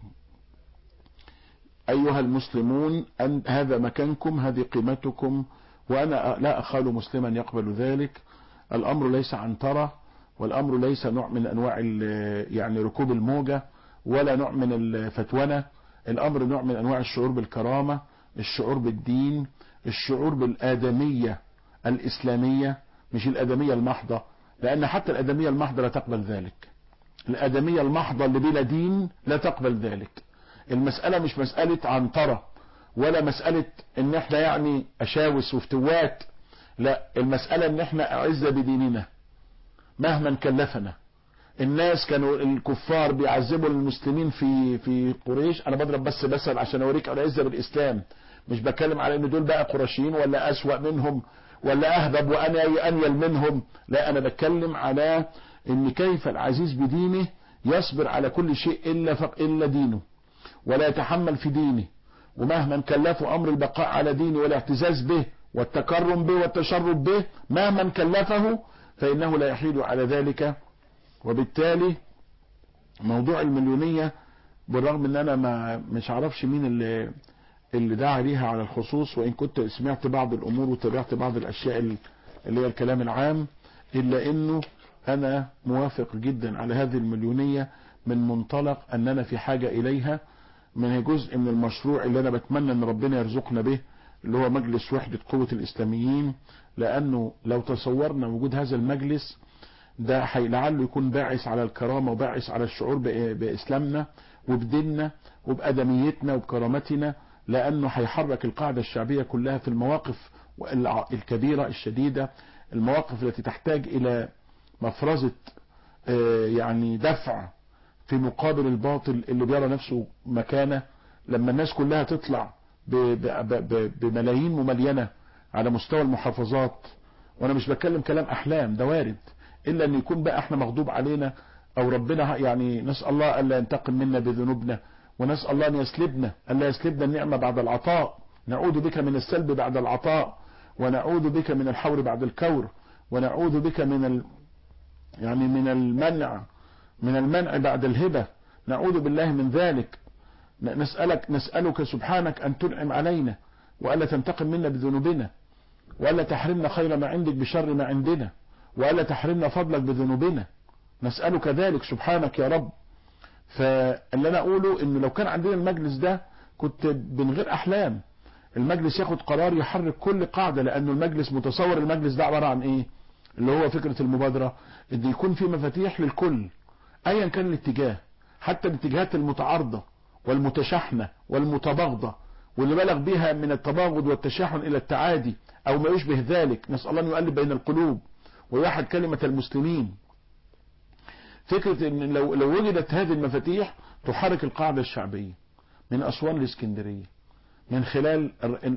ايها المسلمون أن هذا مكانكم هذه قيمتكم وانا لا اخال مسلما يقبل ذلك الامر ليس عنترة والامر ليس نوع من انواع ال- يعني ركوب الموجة ولا نوع من الفتونة الامر نوع من انواع الشعور بالكرامة الشعور بالدين الشعور بالادمية الاسلامية مش الادمية المحضة لان حتى الادمية المحضة لا تقبل ذلك الادمية المحضة اللي بلا دين لا تقبل ذلك المسألة مش مسألة عنترة ولا مسألة ان احنا يعني اشاوس وفتوات لا المسألة ان احنا اعزة بديننا مهما كلفنا الناس كانوا الكفار بيعذبوا المسلمين في في قريش انا بضرب بس مثل عشان اوريك العزة بالاسلام مش بتكلم على ان دول بقى قرشيين ولا اسوأ منهم ولا اهبب وانا انيل منهم لا انا بتكلم على ان كيف العزيز بدينه يصبر على كل شيء الا فق الا دينه ولا يتحمل في دينه ومهما كلفه امر البقاء على دينه والاعتزاز به والتكرم به والتشرب به مهما كلفه فانه لا يحيل على ذلك وبالتالي موضوع المليونية بالرغم ان انا ما مش عارفش مين اللي اللي دعا ليها على الخصوص وان كنت سمعت بعض الامور وتابعت بعض الاشياء اللي هي الكلام العام الا انه انا موافق جدا على هذه المليونية من منطلق اننا في حاجة اليها من جزء من المشروع اللي انا بتمنى ان ربنا يرزقنا به اللي هو مجلس وحدة قوة الاسلاميين لانه لو تصورنا وجود هذا المجلس ده لعله يكون باعث على الكرامة وباعث على الشعور بإسلامنا وبديننا وبأدميتنا وبكرامتنا لأنه هيحرك القاعدة الشعبية كلها في المواقف الكبيرة الشديدة المواقف التي تحتاج إلى مفرزة يعني دفع في مقابل الباطل اللي بيرى نفسه مكانه لما الناس كلها تطلع بملايين مملينة على مستوى المحافظات وانا مش بتكلم كلام احلام ده وارد الا ان يكون بقى احنا مغضوب علينا او ربنا يعني نسال الله الا ينتقم منا بذنوبنا ونسال الله ان يسلبنا الا يسلبنا النعمه بعد العطاء نعوذ بك من السلب بعد العطاء ونعوذ بك من الحور بعد الكور ونعوذ بك من ال يعني من المنع من المنع بعد الهبه نعوذ بالله من ذلك نسالك نسالك سبحانك ان تنعم علينا والا تنتقم منا بذنوبنا والا تحرمنا خير ما عندك بشر ما عندنا وألا تحرمنا فضلك بذنوبنا نسألك ذلك سبحانك يا رب فاللي أنا أقوله إن لو كان عندنا المجلس ده كنت من غير أحلام المجلس ياخد قرار يحرك كل قاعدة لأنه المجلس متصور المجلس ده عبارة عن إيه اللي هو فكرة المبادرة إن يكون في مفاتيح للكل أيا كان الاتجاه حتى الاتجاهات المتعارضة والمتشاحنة والمتباغضة واللي بلغ بها من التباغض والتشاحن إلى التعادي أو ما يشبه ذلك نسأل الله أن يؤلف بين القلوب ويوحد كلمة المسلمين فكرة ان لو, لو وجدت هذه المفاتيح تحرك القاعدة الشعبية من اسوان لاسكندرية من خلال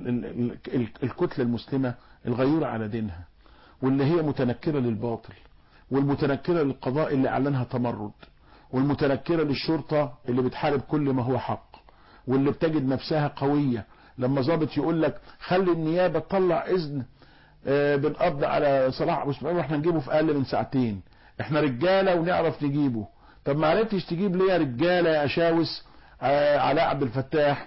الكتلة المسلمة الغيورة على دينها واللي هي متنكرة للباطل والمتنكرة للقضاء اللي اعلنها تمرد والمتنكرة للشرطة اللي بتحارب كل ما هو حق واللي بتجد نفسها قوية لما ظابط يقول لك خلي النيابة تطلع اذن آه بنقضي على صلاح ابو اسماعيل واحنا نجيبه في اقل من ساعتين احنا رجاله ونعرف نجيبه طب ما عرفتش تجيب ليه يا رجاله يا اشاوس آه علاء عبد الفتاح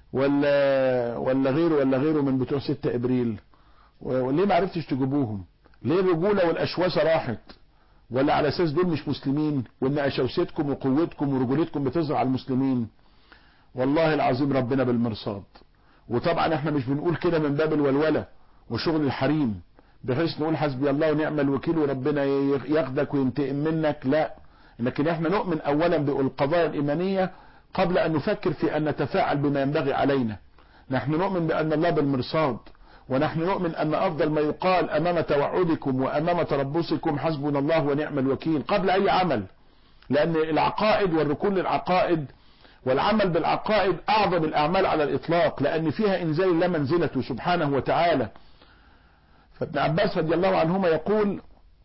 ولا ولا غيره ولا غيره من بتوع 6 ابريل وليه ما عرفتش تجيبوهم ليه الرجوله والاشواسه راحت ولا على اساس دول مش مسلمين وان اشوستكم وقوتكم ورجولتكم بتظهر على المسلمين والله العظيم ربنا بالمرصاد وطبعا احنا مش بنقول كده من باب الولوله وشغل الحريم بحيث نقول حسبي الله ونعم الوكيل وربنا ياخدك وينتقم منك لا لكن احنا نؤمن اولا بالقضايا الايمانيه قبل ان نفكر في ان نتفاعل بما ينبغي علينا نحن نؤمن بان الله بالمرصاد ونحن نؤمن ان افضل ما يقال امام توعدكم وامام تربصكم حسبنا الله ونعم الوكيل قبل اي عمل لان العقائد والركون للعقائد والعمل بالعقائد اعظم الاعمال على الاطلاق لان فيها انزال الله منزلته سبحانه وتعالى فابن عباس رضي الله عنهما يقول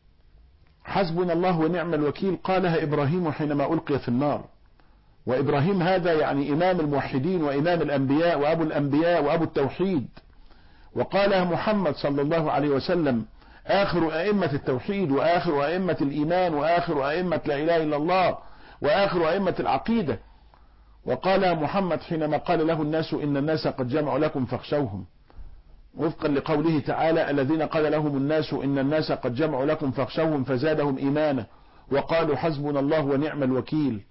حسبنا الله ونعم الوكيل قالها ابراهيم حينما القي في النار وابراهيم هذا يعني امام الموحدين وامام الانبياء وابو الانبياء وابو التوحيد وقالها محمد صلى الله عليه وسلم اخر ائمة التوحيد واخر ائمة الايمان واخر ائمة لا اله الا الله واخر ائمة العقيدة وقال محمد حينما قال له الناس ان الناس قد جمعوا لكم فاخشوهم وفقا لقوله تعالى الذين قال لهم الناس ان الناس قد جمعوا لكم فاخشوهم فزادهم ايمانا وقالوا حسبنا الله ونعم الوكيل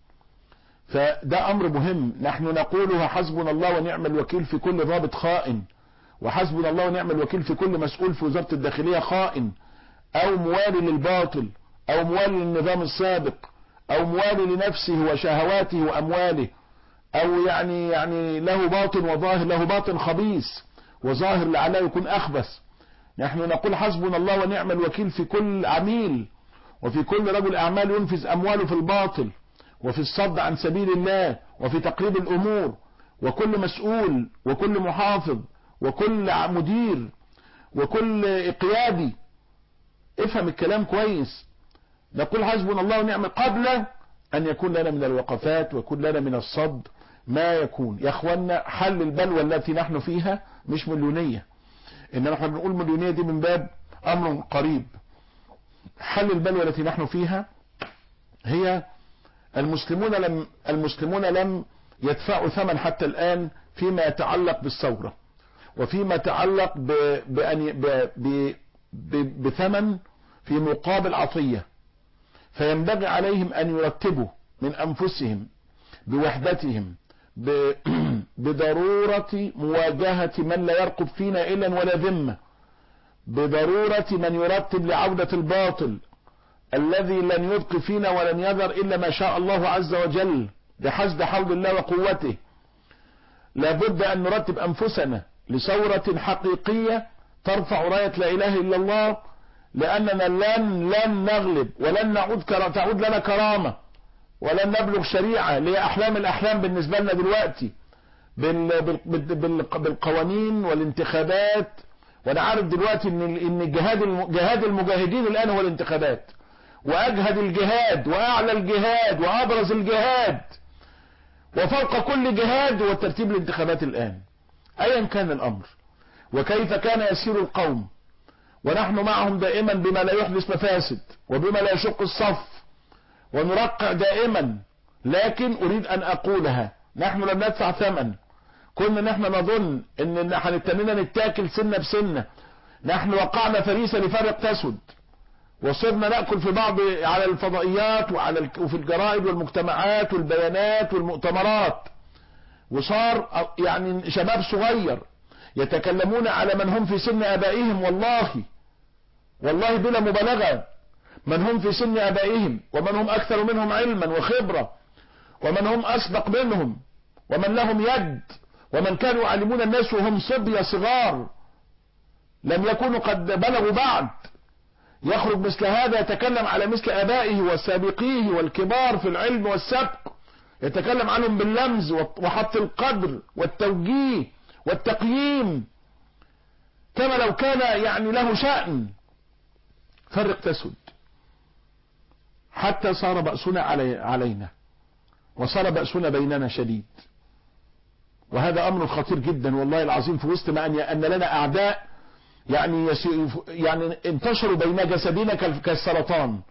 فده امر مهم نحن نقولها حسبنا الله ونعم الوكيل في كل ضابط خائن وحسبنا الله ونعم الوكيل في كل مسؤول في وزارة الداخلية خائن او موالي للباطل او موالي للنظام السابق او موالي لنفسه وشهواته وامواله او يعني يعني له باطن وظاهر له باطن خبيث وظاهر لعله يكون اخبث نحن نقول حسبنا الله ونعم الوكيل في كل عميل وفي كل رجل اعمال ينفذ امواله في الباطل وفي الصد عن سبيل الله وفي تقريب الامور وكل مسؤول وكل محافظ وكل مدير وكل قيادي افهم الكلام كويس نقول حسبنا الله ونعم قبل ان يكون لنا من الوقفات ويكون لنا من الصد ما يكون يا اخوانا حل البلوى التي نحن فيها مش مليونية انما احنا بنقول مليونية دي من باب امر قريب حل البلوى التي نحن فيها هي المسلمون لم المسلمون لم يدفعوا ثمن حتى الآن فيما يتعلق بالثورة وفيما يتعلق بأن ب ب بثمن في مقابل عطية فينبغي عليهم أن يرتبوا من أنفسهم بوحدتهم بضرورة مواجهة من لا يرقب فينا إلا ولا ذمة بضرورة من يرتب لعودة الباطل الذي لن يبق فينا ولن يذر إلا ما شاء الله عز وجل بحسب حول الله وقوته لابد أن نرتب أنفسنا لثورة حقيقية ترفع راية لا إله إلا الله لأننا لن لن نغلب ولن نعود تعود لنا كرامة ولن نبلغ شريعة اللي هي أحلام الأحلام بالنسبة لنا دلوقتي بالقوانين والانتخابات وانا عارف دلوقتي ان ان جهاد جهاد المجاهدين الان هو الانتخابات واجهد الجهاد واعلى الجهاد وابرز الجهاد وفوق كل جهاد هو ترتيب الانتخابات الان ايا كان الامر وكيف كان يسير القوم ونحن معهم دائما بما لا يحدث مفاسد وبما لا يشق الصف ونرقع دائما لكن اريد ان اقولها نحن لم ندفع ثمن كنا نحن نظن ان هنتننا نتاكل سنة بسنة نحن وقعنا فريسة لفرق تسد وصرنا نأكل في بعض على الفضائيات وعلى وفي الجرائد والمجتمعات والبيانات والمؤتمرات وصار يعني شباب صغير يتكلمون على من هم في سن ابائهم والله والله بلا مبالغة من هم في سن ابائهم ومن هم اكثر منهم علما وخبرة ومن هم اسبق منهم ومن لهم يد ومن كانوا يعلمون الناس وهم صبية صغار لم يكونوا قد بلغوا بعد يخرج مثل هذا يتكلم على مثل ابائه وسابقيه والكبار في العلم والسبق يتكلم عنهم باللمز وحط القدر والتوجيه والتقييم كما لو كان يعني له شأن فرق تسد حتى صار بأسنا علي علينا وصار بأسنا بيننا شديد وهذا امر خطير جدا والله العظيم في وسط ما ان لنا اعداء يعني يعني انتشروا بين جسدنا كالسرطان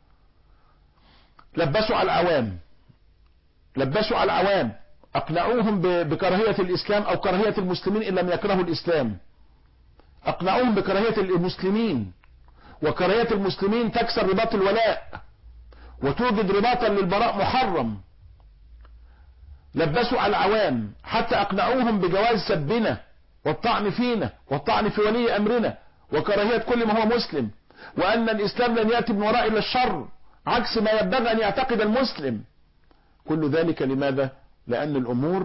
لبسوا على العوام لبسوا على العوام اقنعوهم بكراهية الاسلام او كراهية المسلمين ان لم يكرهوا الاسلام اقنعوهم بكراهية المسلمين وكراهية المسلمين تكسر رباط الولاء وتوجد رباطا للبراء محرم لبسوا على العوام حتى اقنعوهم بجواز سبنا والطعن فينا والطعن في ولي امرنا وكراهية كل ما هو مسلم وان الاسلام لن يأتي من وراء الا الشر عكس ما ينبغي ان يعتقد المسلم كل ذلك لماذا لان الامور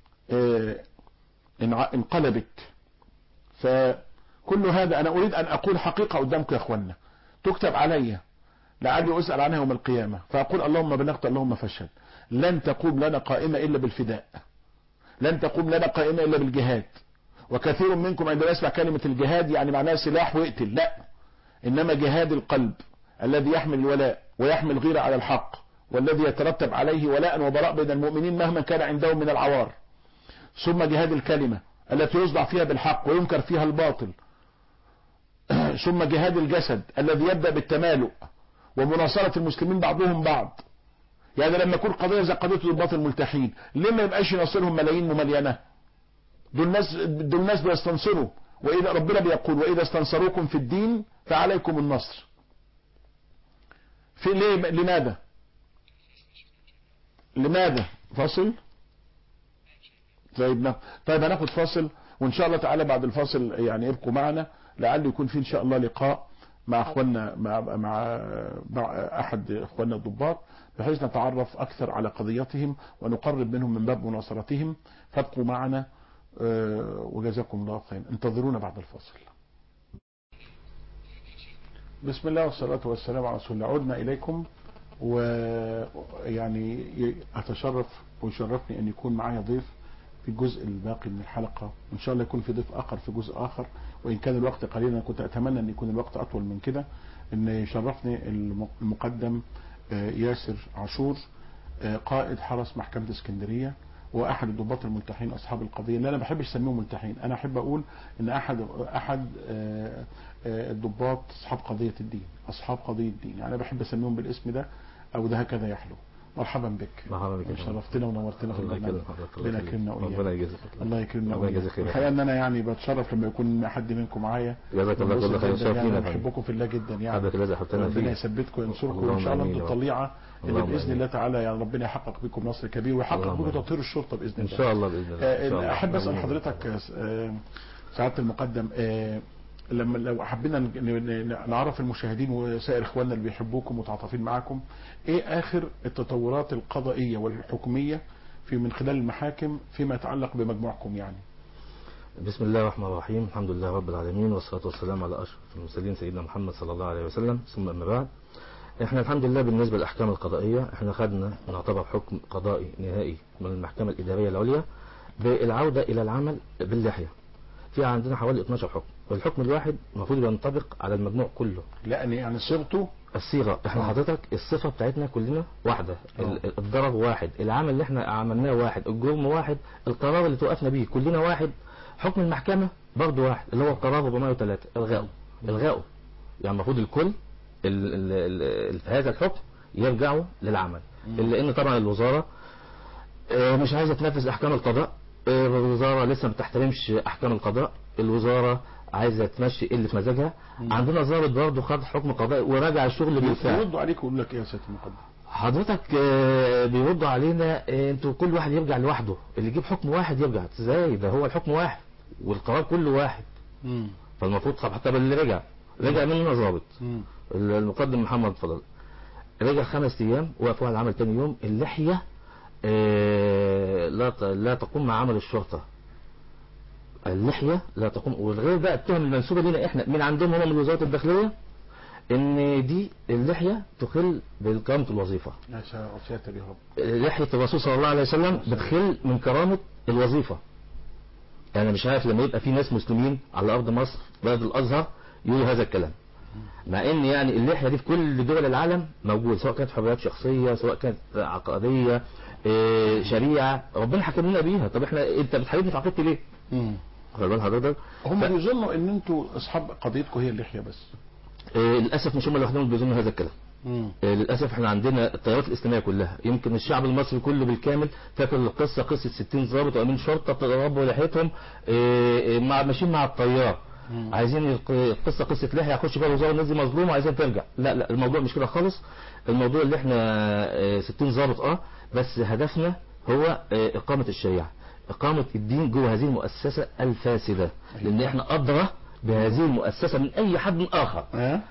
انقلبت فكل هذا انا اريد ان اقول حقيقة قدامكم يا اخوانا تكتب علي لعلي اسأل عنها يوم القيامة فاقول اللهم بلغت اللهم فشل لن تقوم لنا قائمة الا بالفداء لن تقوم لنا قائمة الا بالجهاد وكثير منكم عندما يسمع كلمة الجهاد يعني معناها سلاح ويقتل لا انما جهاد القلب الذي يحمل الولاء ويحمل غيرة على الحق والذي يترتب عليه ولاء وبراء بين المؤمنين مهما كان عندهم من العوار ثم جهاد الكلمة التي يصدع فيها بالحق وينكر فيها الباطل ثم جهاد الجسد الذي يبدأ بالتمالؤ ومناصرة المسلمين بعضهم بعض يعني لما يكون قضية زي قضية ضباط الملتحين ليه ما يبقاش يناصرهم ملايين مملينة دول الناس دول الناس بيستنصروا واذا ربنا بيقول واذا استنصروكم في الدين فعليكم النصر في ليه لماذا لماذا فاصل طيب طيب هناخد فاصل وان شاء الله تعالى بعد الفاصل يعني ابقوا معنا لعل يكون في ان شاء الله لقاء مع اخواننا مع مع, مع احد اخواننا الضباط بحيث نتعرف اكثر على قضيتهم ونقرب منهم من باب مناصرتهم فابقوا معنا وجزاكم الله خيرا انتظرونا بعد الفاصل بسم الله والصلاة والسلام على رسول الله عدنا إليكم ويعني أتشرف ويشرفني أن يكون معي ضيف في الجزء الباقي من الحلقة وإن شاء الله يكون في ضيف آخر في جزء آخر وإن كان الوقت قليلا أنا كنت أتمنى أن يكون الوقت أطول من كده أن يشرفني الم- المقدم آه، ياسر عاشور آه، قائد حرس محكمة اسكندرية واحد الضباط الملتحين اصحاب القضيه اللي انا ما بحبش اسميهم ملتحين انا احب اقول ان احد احد آه، آه، الضباط اصحاب قضيه الدين اصحاب قضيه الدين يعني انا بحب اسميهم بالاسم ده او ده هكذا يحلو مرحبا بك مرحبا بك يا فندم. شرفتنا ونورتنا في الله البرنامج يكرمك حضرتك، الله ربنا يخليك. يكرمنا ربنا وإياك يجازيك الله يكرمنا ربنا وإياك. يجازيك خير. الحقيقه ان انا يعني بتشرف لما يكون حد منكم معايا جزاك الله كل خير بنبسط شرف جداً لينا يعني يا فندم. بحبكم في الله جدا يعني حضرتك الذي حبتنا ربنا فيه يثبتكم وينصركم اللهم وان شاء الله آمين انتم يا رب. الطليعه اللي اللهم باذن آمين. الله تعالى يعني ربنا يحقق بكم نصر كبير ويحقق اللهم بكم آمين. تطهير الشرطه باذن ان الله شاء الله باذن الله إن شاء آه، الله. احب اسال آمين. حضرتك آه، سعاده المقدم آه، لما لو حبينا ن- ن- نعرف المشاهدين وسائر اخواننا اللي بيحبوكم متعاطفين معاكم ايه اخر التطورات القضائيه والحكوميه في من خلال المحاكم فيما يتعلق بمجموعكم يعني بسم الله الرحمن الرحيم الحمد لله رب العالمين والصلاة والسلام على أشرف المرسلين سيدنا محمد صلى الله عليه وسلم ثم أما بعد احنا الحمد لله بالنسبة للأحكام القضائية احنا خدنا نعتبر حكم قضائي نهائي من المحكمة الإدارية العليا بالعودة إلى العمل باللحية في عندنا حوالي 12 حكم والحكم الواحد المفروض ينطبق على المجموع كله لان يعني صيغته الصيغة احنا آه. حضرتك الصفة بتاعتنا كلنا واحدة آه. ال- الضرر واحد العمل اللي احنا عملناه واحد الجرم واحد القرار اللي توقفنا بيه كلنا واحد حكم المحكمة برضه واحد اللي هو القرار 403 الغائه الغائه يعني المفروض الكل ال- ال- ال- ال- في هذا الحكم يرجعوا للعمل الا ان طبعا الوزارة آه، مش عايزة تنفذ احكام القضاء آه، الوزارة لسه ما بتحترمش احكام القضاء الوزارة عايزة تمشي اللي في مزاجها عندنا ضابط برضه خد حكم قضائي وراجع الشغل بالفعل يردوا عليك ويقول لك ايه يا سياده المقدم حضرتك آه، بيردوا علينا آه، انتوا كل واحد يرجع لوحده اللي يجيب حكم واحد يرجع ازاي ده هو الحكم واحد والقرار كله واحد مم. فالمفروض طب حتى اللي رجع رجع مننا ضابط مم. المقدم محمد فضل رجع خمس ايام وقفوا على العمل تاني يوم اللحية آه، لا ت- لا تقوم مع عمل الشرطة اللحية لا تقوم والغير بقى التهم المنسوبة لنا احنا من عندهم هم من وزارة الداخلية ان دي اللحية تخل بكرامة الوظيفة يا سا- ساتر يا رب لحية الرسول صلى الله عليه وسلم بتخل من كرامة الوظيفة يعني مش عارف لما يبقى في ناس مسلمين على أرض مصر بلد الأزهر يقولوا هذا الكلام مع ان يعني اللحية دي في كل دول العالم موجود سواء كانت حريات شخصية سواء كانت عقائدية إيه، شريعة ربنا حكم لنا بيها طب احنا انت بتحاربني في عقيدتي ليه؟ مم. خلي بال حضرتك هم ف- بيظنوا ان انتوا اصحاب قضيتكم هي اللحيه بس إيه، للأسف مش هم لوحدهم اللي بيظنوا هذا الكلام مم. آه، للأسف احنا عندنا التيارات الإسلامية كلها يمكن الشعب المصري كله بالكامل فاكر القصة قصة 60 ضابط وأمين شرطة تضربوا لحيتهم آه، آه، مع ماشيين مع الطيار مم. عايزين الق- القصة قصة لحية هيخش فيها الوزارة الناس دي مظلومة عايزين ترجع لا لا الموضوع مش كده خالص الموضوع اللي احنا آه، 60 ضابط اه بس هدفنا هو آه، إقامة الشريعة إقامة الدين جوه هذه المؤسسة الفاسدة لأن احنا أدرى بهذه المؤسسة من أي حد آخر ها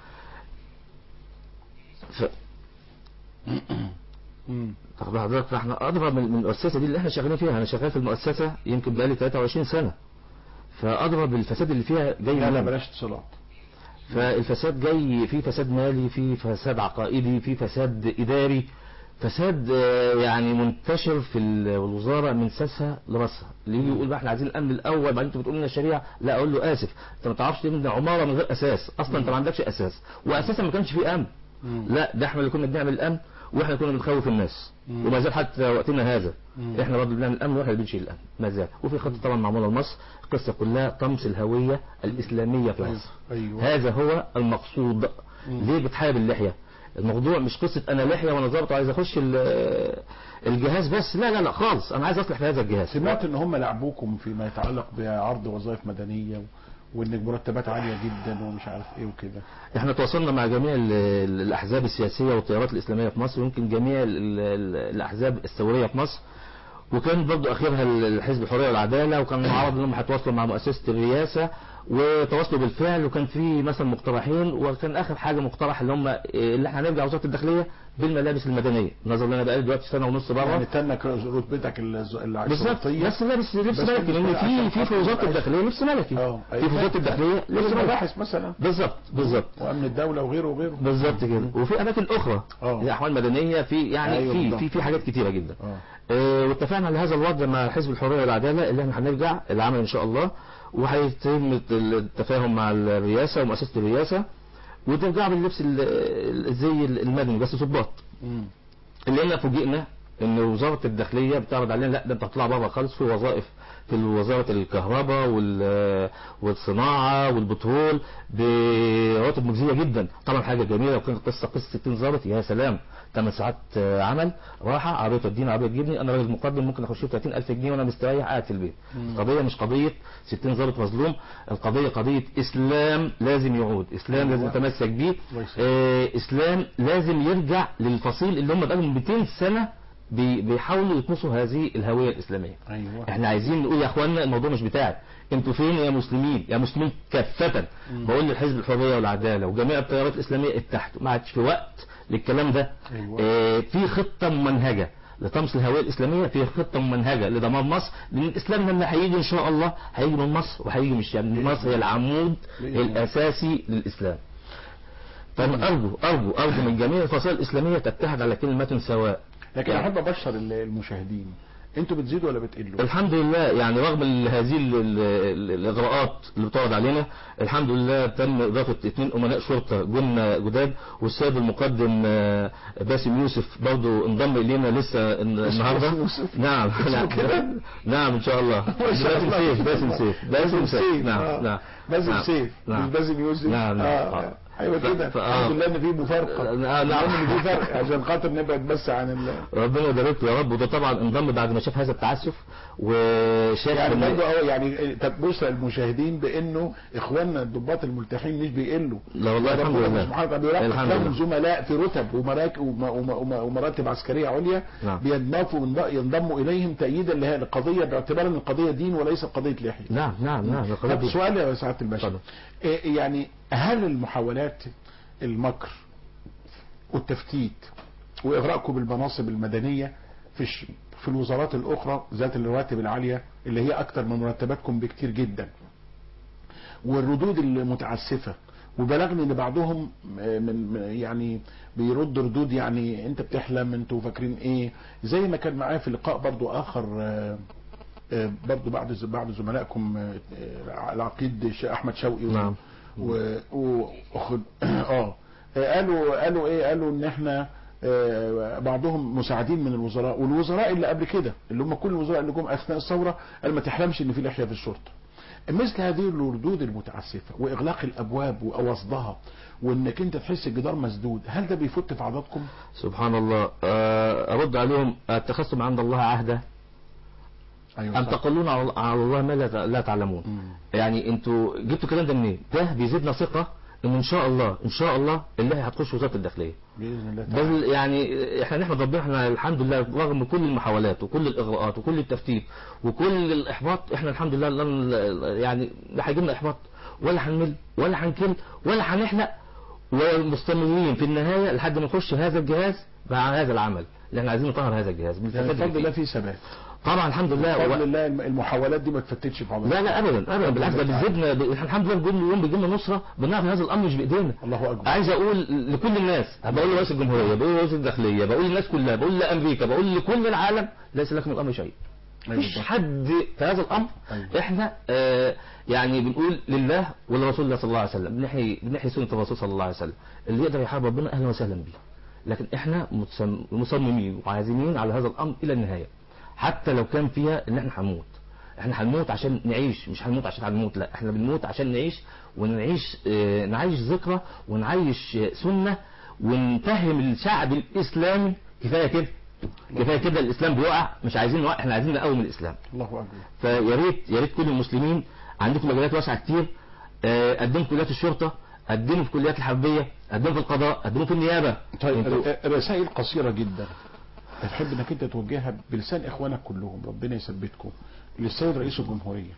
ف... مم. طب حضرتك فاحنا ادرى من من المؤسسه دي اللي احنا شغالين فيها انا شغال في المؤسسه يمكن بقالي 23 سنه فادرى بالفساد اللي فيها جاي لا لا منين. بلاش اتصالات فالفساد جاي في فساد مالي في فساد عقائدي في فساد اداري فساد آه، يعني منتشر في الوزاره من ساسها لراسها اللي يجي يقول بقى احنا عايزين الامن الاول بعدين انتوا بتقولوا لنا الشريعه لا اقول له اسف انت ما تعرفش تبني عماره من غير اساس اصلا انت ما عندكش اساس واساسا ما كانش فيه امن مم. لا ده احنا اللي كنا بنعمل الامن واحنا كنا بنخوف الناس مم. وما زال حتى وقتنا هذا مم. احنا برضه بنعمل الامن واحنا اللي بنشيل الامن ما زال وفي خطه طبعا معموله لمصر القصه كلها طمس الهويه الاسلاميه في أيوة. مصر ايوه هذا هو المقصود مم. ليه بتحارب اللحيه الموضوع مش قصه انا لحيه وانا ظابط وعايز اخش ال- الجهاز بس لا لا لا خالص انا عايز اصلح في هذا الجهاز سمعت ان هم لعبوكم فيما يتعلق بعرض وظائف مدنيه و... وان مرتبات عاليه جدا ومش عارف ايه وكده احنا تواصلنا مع جميع ال- ال- الاحزاب السياسيه والتيارات الاسلاميه في مصر ويمكن جميع ال- ال- الاحزاب الثوريه في مصر وكان برضو اخرها الحزب الحريه والعداله وكان معرض انهم هيتواصلوا مع مؤسسه الرئاسه وتواصلوا بالفعل وكان في مثلا مقترحين وكان اخر حاجه مقترح اللي هم اللي احنا هنرجع وزاره الداخليه بالملابس المدنيه نظرا لنا بقالي دلوقتي سنه ونص بره يعني تنك رتبتك الز- بالظبط الشرطيه بس لابس لبس بس ملكي لان بالنسبة في عشان في في وزاره خاطر الداخليه لبس ملكي اه في في وزاره الداخليه لبس ملكي المباحث مثلا بالظبط بالظبط وامن الدوله وغيره وغيره بالظبط كده وفي اماكن اخرى اه. زي احوال مدنيه في يعني أيوة في بالظبط. في في حاجات كتيره جدا اه آه، واتفقنا على هذا الوضع مع حزب الحريه والعداله اللي احنا هنرجع العمل ان شاء الله وهيتم التفاهم مع الرئاسه ومؤسسه الرئاسه وترجع باللبس ال- ال- الزي المدني بس ضباط مم. اللي احنا فوجئنا ان وزاره الداخليه بتعرض علينا لا ده انت هتطلع بره خالص في وظائف في وزاره الكهرباء وال- والصناعه والبترول برواتب مجزيه جدا طبعا حاجه جميله وكانت قصه قصه 60 ظابط يا سلام 8 ساعات آه، عمل راحه عربيه توديني عربيه تجيبني انا راجل مقدم ممكن اخش ب 30000 جنيه وانا مستريح قاعد في البيت القضيه مش قضيه 60 ظابط مظلوم القضيه قضيه اسلام لازم يعود اسلام لازم نتمسك بيه الله يسلمك. آه، اسلام لازم يرجع للفصيل اللي هم بقالهم 200 سنه بي- بيحاولوا يطمسوا هذه الهويه الاسلاميه ايوه احنا عايزين نقول يا اخوانا الموضوع مش بتاعي انتوا فين يا مسلمين يا مسلمين كافة بقول للحزب الحرية والعدالة وجميع التيارات الإسلامية اتحدوا ما عادش في وقت للكلام ده أيوة. اه في خطة ممنهجة لطمس الهوية الإسلامية في خطة ممنهجة لدمار مصر لأن الإسلام لما هيجي إن شاء الله هيجي من مصر وهيجي من الشام لأن مصر هي العمود بإذن الله. الأساسي للإسلام فأرجو أرجو أرجو من جميع الفصائل الإسلامية تتحد على كلمة سواء لكن يعني- احب ابشر ال- المشاهدين انتوا بتزيدوا ولا بتقلوا الحمد لله يعني رغم ال- هذه ال- ال- الاغراءات اللي بتعرض علينا الحمد لله تم اضافه اثنين امناء شرطه جن جداد والسيد المقدم آه، باسم يوسف برضه انضم الينا لسه الن- النهارده يوسف؟ نعم نعم كده؟ نعم ان شاء الله ما شاء باسم الله. سيف باسم سيف باسم سيف نعم آه. نعم باسم نعم. سيف نعم. مش باسم يوسف نعم نعم آه. آه. ايوه ف- كده ف- آه. الحمد لله ان في مفارقه آه، نعم. الحمد لله ان في فرق عشان خاطر نبعد بس عن ال... ربنا يبارك له يا رب وده طبعا انضم بعد ما شاف هذا التعسف وشاف يعني إن- برضه اه يعني تبص المشاهدين بانه اخواننا الضباط الملتحين مش بيقلوا لا والله الحمد ربنا لله. سبحانه وتعالى بيرقق الحمد لهم لله. زملاء في رتب ومراك وم- وم- وم- ومراتب عسكريه عليا نعم. بينضافوا وينض- ينضموا اليهم تأييدا لهذه القضيه باعتبار ان القضيه دين وليست قضيه لحيه نعم نعم نعم القضية طب دي- سؤال يا سعاده الباشا اتفضل. إيه يعني هل المحاولات المكر والتفتيت واغراءكم بالمناصب المدنيه في الش... في الوزارات الاخرى ذات الرواتب العاليه اللي هي اكتر من مرتباتكم بكتير جدا والردود المتعسفه وبلغني ان بعضهم آه، من من- يعني بيرد ردود يعني انت بتحلم انتوا فاكرين ايه زي ما كان معايا في لقاء برضو اخر آه، آه، برضو بعد ز- بعد زملائكم آه، آه، العقيد الش- احمد شوقي و- نعم. و و- أخد- اه آه، قالوا قالوا ايه قالوا ان احنا آه، بعضهم مساعدين من الوزراء والوزراء اللي قبل كده اللي هم كل الوزراء اللي جم اثناء الثوره قال ما تحلمش ان في لحيه في الشرطه مثل هذه الردود المتعسفه واغلاق الابواب ووصدها وانك انت تحس الجدار مسدود هل ده بيفت في عضلاتكم؟ سبحان الله آه، أرد عليهم اتخذتم عند الله عهدا ايوه أم صح. تقولون على على الله ما لا لا تعلمون مم. يعني انتوا جبتوا الكلام ده منين؟ ده بيزيدنا ثقة ان ان شاء الله ان شاء الله الله هتخش وزارة الداخلية باذن الله تعالى بل يعني احنا نحمد ربنا احنا الحمد لله رغم كل المحاولات وكل الاغراءات وكل التفتيت وكل الاحباط احنا الحمد لله لن يعني لا هيجي لنا احباط ولا هنمل ولا هنكل ولا هنحلق ومستمرين في النهايه لحد ما نخش هذا الجهاز مع هذا العمل اللي احنا عايزين نطهر هذا الجهاز يعني بالفساد اللي بفضل الله فيه. في ثبات طبعا الحمد لله بفضل و... الله الم- المحاولات دي ما تفتتش في عضلاتكم لا لا ابدا ابدا بالعكس ده بيزيدنا ب... احنا الحمد لله كل يوم بيجي لنا نصره بنعرف هذا الامر مش بايدينا الله اكبر عايز اقول لكل الناس بقول لرئيس الجمهوريه بقول لرئيس الداخليه بقول للناس كلها بقول لامريكا بقول لكل العالم ليس لكم الامر شيء أيوة مفيش بالظبط. حد في هذا الامر أيوة. احنا آه يعني بنقول لله ولرسول الله صلى الله عليه وسلم بنحيي بنحيي سنه الرسول صلى الله عليه وسلم اللي يقدر يحارب ربنا اهلا وسهلا بيه لكن احنا متصم- مصممين وعازمين على هذا الامر الى النهايه حتى لو كان فيها ان احنا هنموت احنا هنموت عشان نعيش مش هنموت عشان هنموت لا احنا بنموت عشان نعيش ونعيش اه نعيش ذكرى ونعيش آه، سنه ونفهم الشعب الاسلامي كفايه كده كفايه كده الاسلام بيقع مش عايزين نوقع احنا عايزين نقوم الاسلام الله اكبر فيا ريت يا ريت كل المسلمين عندكم مجالات واسعه كتير آه، قدموا في كليات الشرطه قدموا في كليات الحربيه قدموا في القضاء قدموا في النيابه طيب انتوا- ر- رسائل قصيرة جدا تحب انك انت توجهها بلسان اخوانك كلهم ربنا يثبتكم للسيد رئيس الجمهورية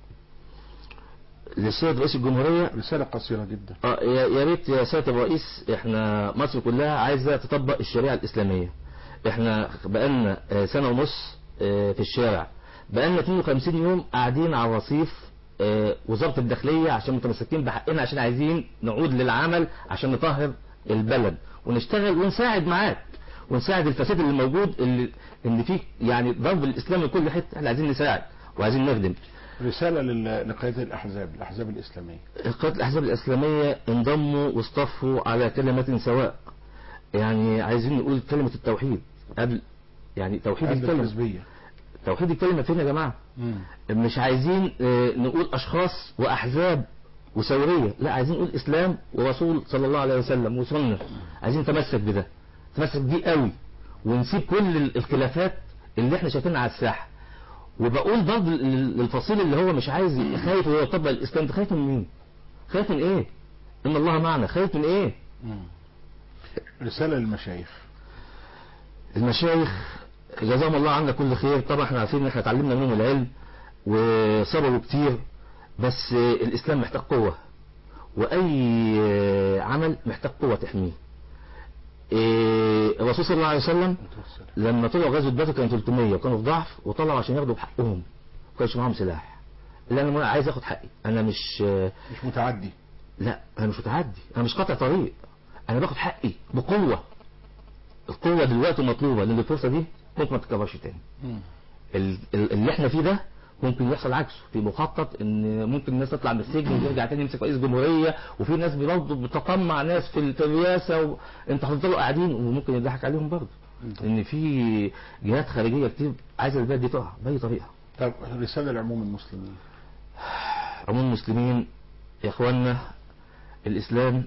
للسيد رئيس الجمهوريه رسالة قصيرة جدا اه يا يا ريت يا سياده الرئيس احنا مصر كلها عايزه تطبق الشريعه الاسلاميه احنا بقالنا آه، سنه ونص آه، في الشارع بقالنا 52 يوم قاعدين على رصيف آه، وزاره الداخليه عشان متمسكين بحقنا عشان عايزين نعود للعمل عشان نطهر البلد ونشتغل ونساعد معاك ونساعد الفساد اللي موجود اللي ان في يعني ضرب الاسلام من كل حته احنا عايزين نساعد وعايزين نخدم رسالة لل- لقيادة الأحزاب الأحزاب الإسلامية قادة الأحزاب الإسلامية انضموا واصطفوا على كلمة سواء يعني عايزين نقول كلمة التوحيد قبل يعني توحيد قبل الكلمة الحزبية توحيد الكلمة فين يا جماعة مم. مش عايزين آه، نقول أشخاص وأحزاب وثورية لا عايزين نقول إسلام ورسول صلى الله عليه وسلم وسنة عايزين نتمسك بده نتمسك بيه قوي ونسيب كل ال- الخلافات اللي احنا شايفينها على الساحة وبقول برضه لل- للفصيل اللي هو مش عايز خايف وهو يطبق الإسلام ده خايف من مين؟ خايف من إيه؟ إن الله معنا خايف من إيه؟ مم. رسالة للمشايخ المشايخ جزاهم الله عنا كل خير طبعا احنا عارفين ان احنا اتعلمنا منهم العلم وصبروا كتير بس الاسلام محتاج قوة واي عمل محتاج قوة تحميه إيه، الرسول صلى الله عليه وسلم لما طلعوا غزوة بدر كانوا 300 وكانوا في ضعف وطلعوا عشان ياخدوا بحقهم ما كانش معاهم سلاح لا انا عايز اخد حقي انا مش مش متعدي لا انا مش متعدي انا مش قاطع طريق انا باخد حقي بقوة القوة دلوقتي مطلوبة لان الفرصة دي ممكن ما تتكررش تاني مم. ال- ال- اللي احنا فيه ده ممكن يحصل عكسه في مخطط ان ممكن الناس تطلع من السجن ويرجع تاني يمسك رئيس جمهوريه وفي ناس برضه بتطمع ناس في ال- في الرئاسه و... انت هتفضلوا قاعدين وممكن يضحك عليهم برضه ان في جهات خارجيه كتير عايزه البلد دي تقع باي طريقه طب رسالة لعموم المسلمين عموم المسلمين يا اخوانا الاسلام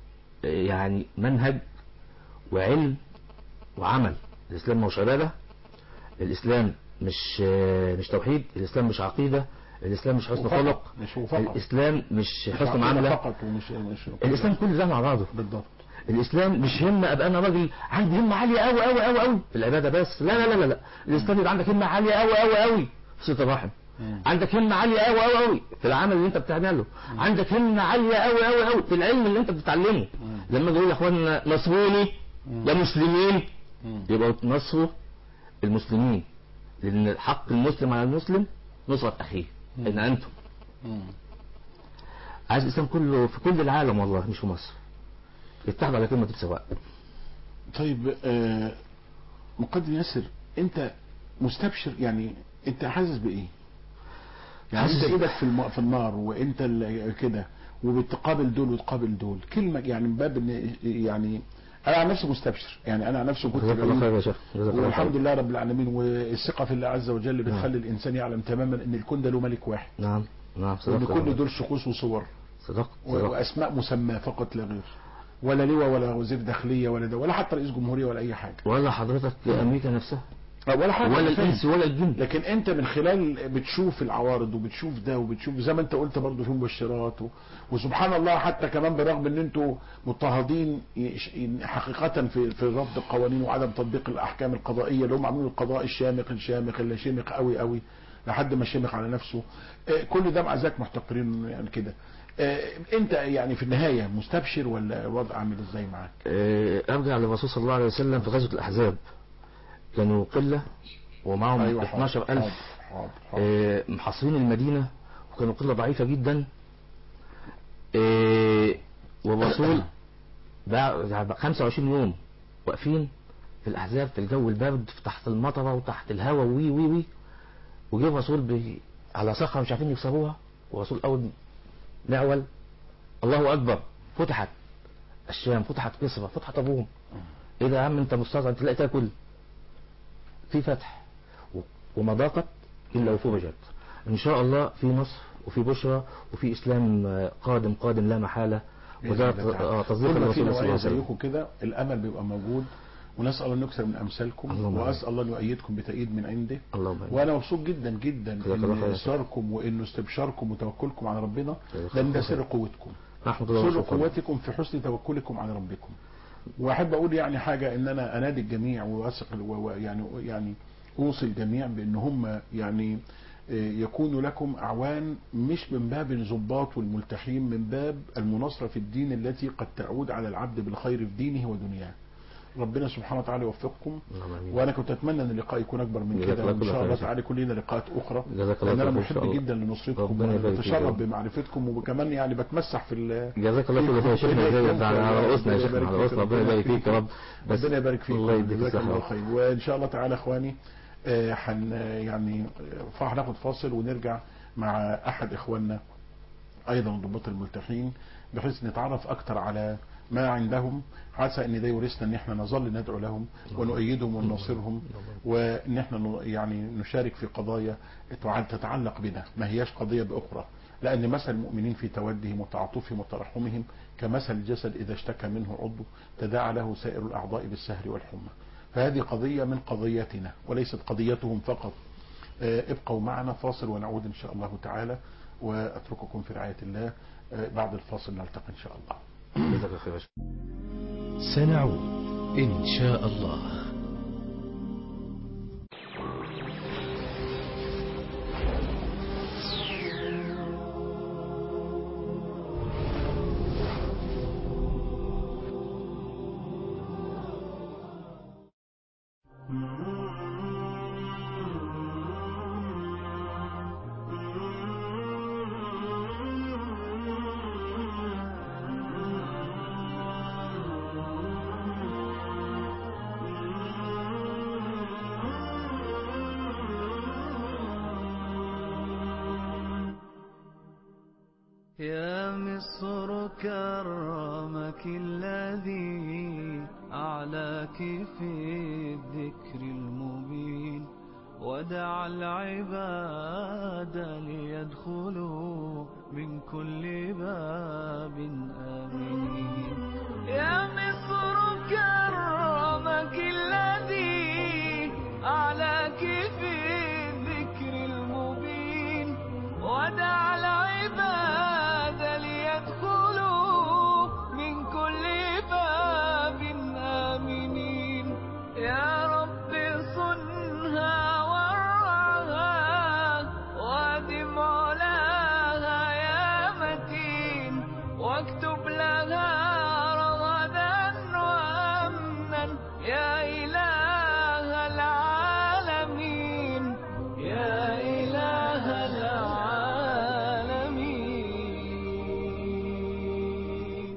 يعني منهج وعلم وعمل الاسلام مش عباده الاسلام مش مش توحيد الاسلام مش عقيده الاسلام مش حسن وفقط. خلق مش وفقط. الاسلام مش مش حسن عقيدة معامله فقط ومش مش الاسلام كل ده مع بعضه بالضبط الاسلام مش همه ابقى انا راجل عندي همه عاليه قوي قوي قوي قوي في العباده بس لا لا لا لا, لا. الاسلام يبقى عندك همه عاليه قوي قوي قوي في صله الرحم مم. عندك همه عاليه قوي قوي قوي في العمل اللي انت بتعمله عندك همه عاليه قوي قوي قوي في العلم اللي انت بتتعلمه لما اقول يا اخوانا نصروني يا مسلمين مم. يبقى نصروا المسلمين لان حق المسلم على المسلم نصرة اخيه ان انتم مم. عايز الاسلام كله في كل العالم والله مش في مصر يتحد على كلمة السواء طيب آه مقدم ياسر انت مستبشر يعني انت حاسس بايه يعني حاسس- انت ايدك في الم... في النار وانت ال- كده وبتقابل دول وتقابل دول كلمه يعني من باب ان يعني انا عن نفسي مستبشر يعني انا عن نفسي كنت جزاك الله بعيد خير يا شيخ جزاك الله والحمد خير لله رب العالمين والثقه في الله عز وجل نعم. بتخلي الانسان يعلم تماما ان الكون ده له ملك واحد نعم نعم وان صدقت كل دول شخوص وصور صدقت و- صدقت واسماء مسماه فقط لا غير ولا لواء ولا وزير داخليه ولا ده ولا حتى رئيس جمهوريه ولا اي حاجه ولا حضرتك امريكا نفسها ولا حاجه ولا أنا فاهم. الانس ولا الجن لكن انت من خلال بتشوف العوارض وبتشوف ده وبتشوف زي ما انت قلت برضه في مبشرات و... وسبحان الله حتى كمان برغم ان انتوا مضطهدين يش- حقيقة في في رفض القوانين وعدم تطبيق الاحكام القضائية اللي هم عاملين القضاء الشامخ الشامخ اللي شامخ قوي قوي لحد ما شامخ على نفسه آه، كل ده مع ذلك محتقرين يعني كده آه، انت يعني في النهاية مستبشر ولا الوضع عامل ازاي معاك؟ آه، ارجع للرسول صلى الله عليه وسلم في غزوة الاحزاب كانوا قلة ومعهم أيوة، حاضر، 12000 حاضر، حاضر، حاضر. آه، محاصرين المدينة وكانوا قلة ضعيفة جدا آه، والرسول بعد 25 يوم واقفين في الأحزاب في الجو البرد في تحت المطرة وتحت الهواء وي وي وي وجه الرسول بي على صخرة مش عارفين يكسروها والرسول أول معول الله أكبر فتحت الشام فتحت كسرى فتحت الروم ايه ده يا عم انت مستعصي انت تلاقي تاكل في فتح و- وما ضاقت الا وفرجت ان شاء الله في مصر وفي بشرى وفي اسلام آه، قادم قادم لا محاله وده بإذن الله تعالى. آه، تصديق كل ما في الرسول صلى الله نوعية عليه وسلم زيكم كده الامل بيبقى موجود ونسال ان نكثر من امثالكم اللهم آمين. واسال الله ان يؤيدكم بتأييد من عنده اللهم آمين. وانا مبسوط جدا جدا جزاك الله ان خير. اصراركم وان استبشاركم وتوكلكم على ربنا جزاك لان الله ده خير. سر قوتكم احمد الله سر وشكرا قوتكم في حسن توكلكم على ربكم واحب اقول يعني حاجه ان انا انادي الجميع واثق و- و- يعني يعني اوصي الجميع بان هم يعني آه، يكونوا لكم اعوان مش من باب الضباط والملتحين من باب المناصره في الدين التي قد تعود على العبد بالخير في دينه ودنياه ربنا سبحانه وتعالى يوفقكم اللهم آمين. وانا كنت اتمنى ان اللقاء يكون اكبر من جزاك كده الله وان كل شاء خير الله يا شيخ. تعالى يكون لنا لقاءات اخرى جزاك الله لان انا خير إن شاء محب الله. جدا لنصرتكم ربنا يبارك فيك يا وبتشرف رب. بمعرفتكم وكمان يعني بتمسح في ال- جزاك الله كل خير يا شيخنا زي على على رؤوسنا يا شيخنا على رؤوسنا ربنا يبارك فيك يا رب بس ربنا يبارك فيك الله يديك جزاك الله الصحة خير وان شاء الله تعالى اخواني آه، حن يعني آه، هناخد فاصل ونرجع مع احد اخواننا ايضا ضباط الملتحين بحيث نتعرف اكتر على ما عندهم عسى ان ده يورثنا ان احنا نظل ندعو لهم ونؤيدهم وننصرهم وان احنا ن- يعني نشارك في قضايا تع- تتعلق بنا ما هياش قضيه باخرى لان مثل المؤمنين في تودهم وتعاطفهم وترحمهم كمثل الجسد اذا اشتكى منه عضو تداعى له سائر الاعضاء بالسهر والحمى فهذه قضيه من قضيتنا وليست قضيتهم فقط آه، ابقوا معنا فاصل ونعود ان شاء الله تعالى واترككم في رعايه الله آه، بعد الفاصل نلتقي ان شاء الله جزاك الله خير يا شيخ. سنعود إن شاء الله يا مصر كرمك الذي أعلاك في الذكر المبين ودعا العباد ليدخلوا من كل باب آمنين يا مصر كرمك الذي أعلاك في الذكر المبين ودعا العباد ليدخلوا من كل باب آمنين يا رب صنها ورعاها وادم علاها يا متين واكتب لها رغدا وأمنا يا إله العالمين يا إله العالمين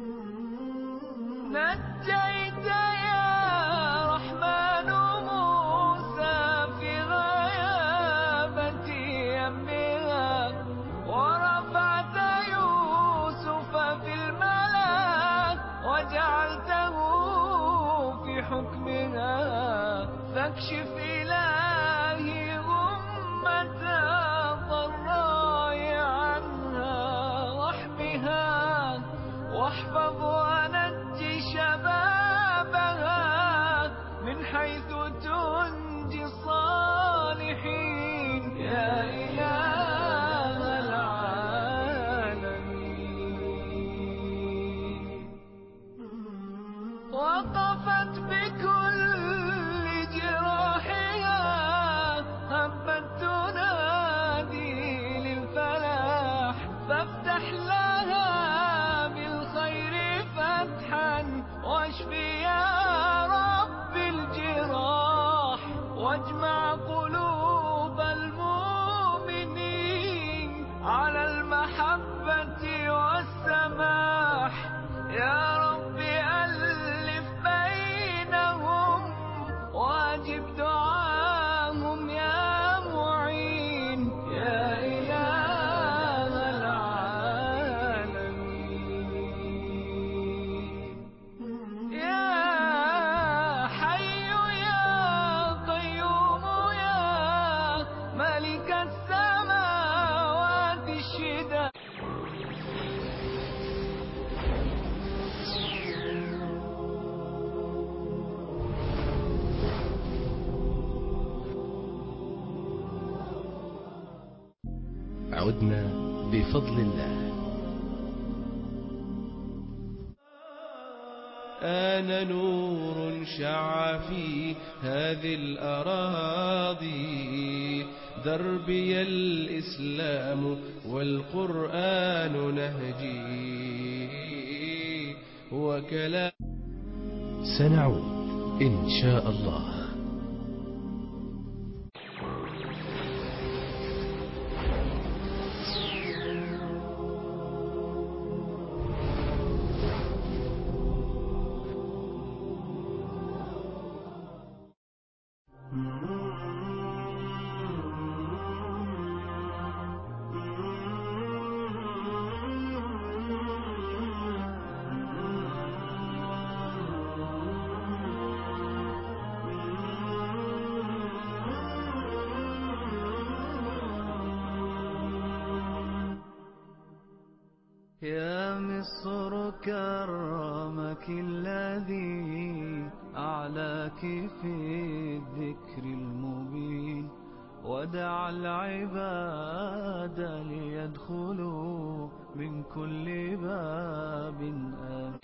نجيت يا رحمن موسى في غيابة يمها ورفعت يوسف في الملا وجعلته في حكمها فاكشف إلهي غمة الضراء عنها واحمها واحفظ ونج شبابها من حيث تنجي الصالحين يا إله العالمين وقفت بكل جراحها هبت تنادي للفلاح فافتح لها بالخير فتحا واشفي يا رب الجراح واجمع قلوب المؤمنين على المحبة والسماح يا رب ألف بينهم واجب دعاهم يا معين يا إله العالمين يا حي يا قيوم يا ملك السماوات الشداد عدنا بفضل الله آن نور شع في هذه الأراضي دربي الإسلام والقرآن نهجي وكلام سنعود إن شاء الله يا مصر كرمك الذي أعلاك في الذكر المبين ودعا العباد ليدخلوا من كل باب آمين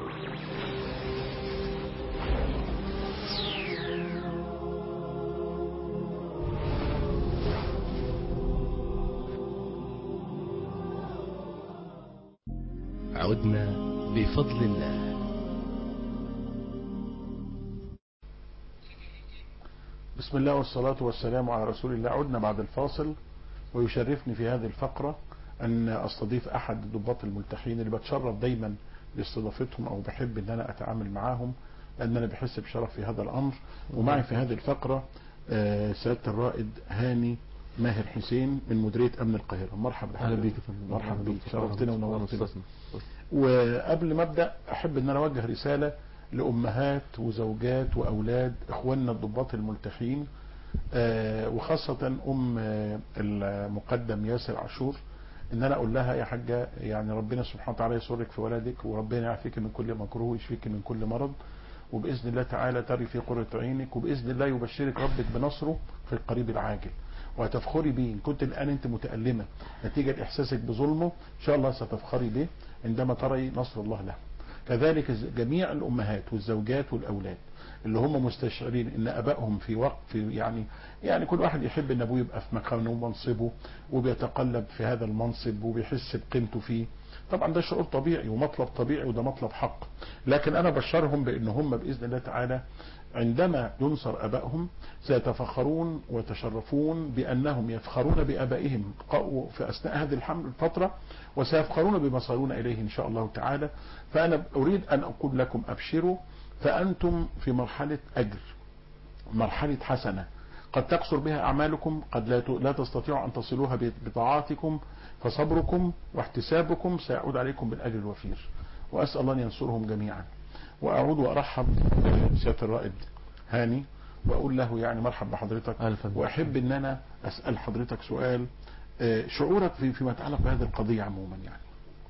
عدنا بفضل الله بسم الله والصلاة والسلام على رسول الله عدنا بعد الفاصل ويشرفني في هذه الفقرة أن أستضيف أحد الضباط الملتحين اللي بتشرف دايما باستضافتهم أو بحب أن أنا أتعامل معاهم لأن أنا بحس بشرف في هذا الأمر ومعي في هذه الفقرة آه، سيادة الرائد هاني ماهر حسين من مديرية أمن القاهرة مرحبا اهلا بحضرتك. بيك يا فندم مرحبا بيك أهلا شرفتنا أهلا ونورتنا أستاذنا. وقبل ما ابدا احب ان انا اوجه رساله لامهات وزوجات واولاد اخواننا الضباط الملتحين آه، وخاصه ام آه، المقدم ياسر عاشور ان انا اقول لها يا حاجه يعني ربنا سبحانه وتعالى يسرك في ولدك وربنا يعافيك من كل مكروه ويشفيك من كل مرض وباذن الله تعالى تري في قره عينك وباذن الله يبشرك ربك بنصره في القريب العاجل وهتفخري بيه ان كنت الان انت متالمه نتيجه احساسك بظلمه ان شاء الله ستفخري به عندما تري نصر الله له كذلك ز- جميع الامهات والزوجات والاولاد اللي هم مستشعرين ان ابائهم في وقت في يعني يعني كل واحد يحب ان ابوه يبقى في مكانه ومنصبه وبيتقلب في هذا المنصب وبيحس بقيمته فيه طبعا ده شعور طبيعي ومطلب طبيعي وده مطلب حق لكن انا بشرهم بان هم باذن الله تعالى عندما ينصر ابائهم سيتفخرون ويتشرفون بانهم يفخرون بابائهم ق- في اثناء هذه الحمل الفتره وسيفخرون بما صارون اليه ان شاء الله تعالى فانا اريد ان اقول لكم ابشروا فانتم في مرحله اجر مرحله حسنه قد تقصر بها اعمالكم قد لا ت- لا تستطيعوا ان تصلوها ب- بطاعاتكم فصبركم واحتسابكم سيعود عليكم بالاجر الوفير واسال الله ان ينصرهم جميعا واعود وارحب بسياده الرائد هاني واقول له يعني مرحب بحضرتك أهلا فندم. واحب ان انا اسال حضرتك سؤال آه، شعورك في فيما يتعلق بهذه القضيه عموما يعني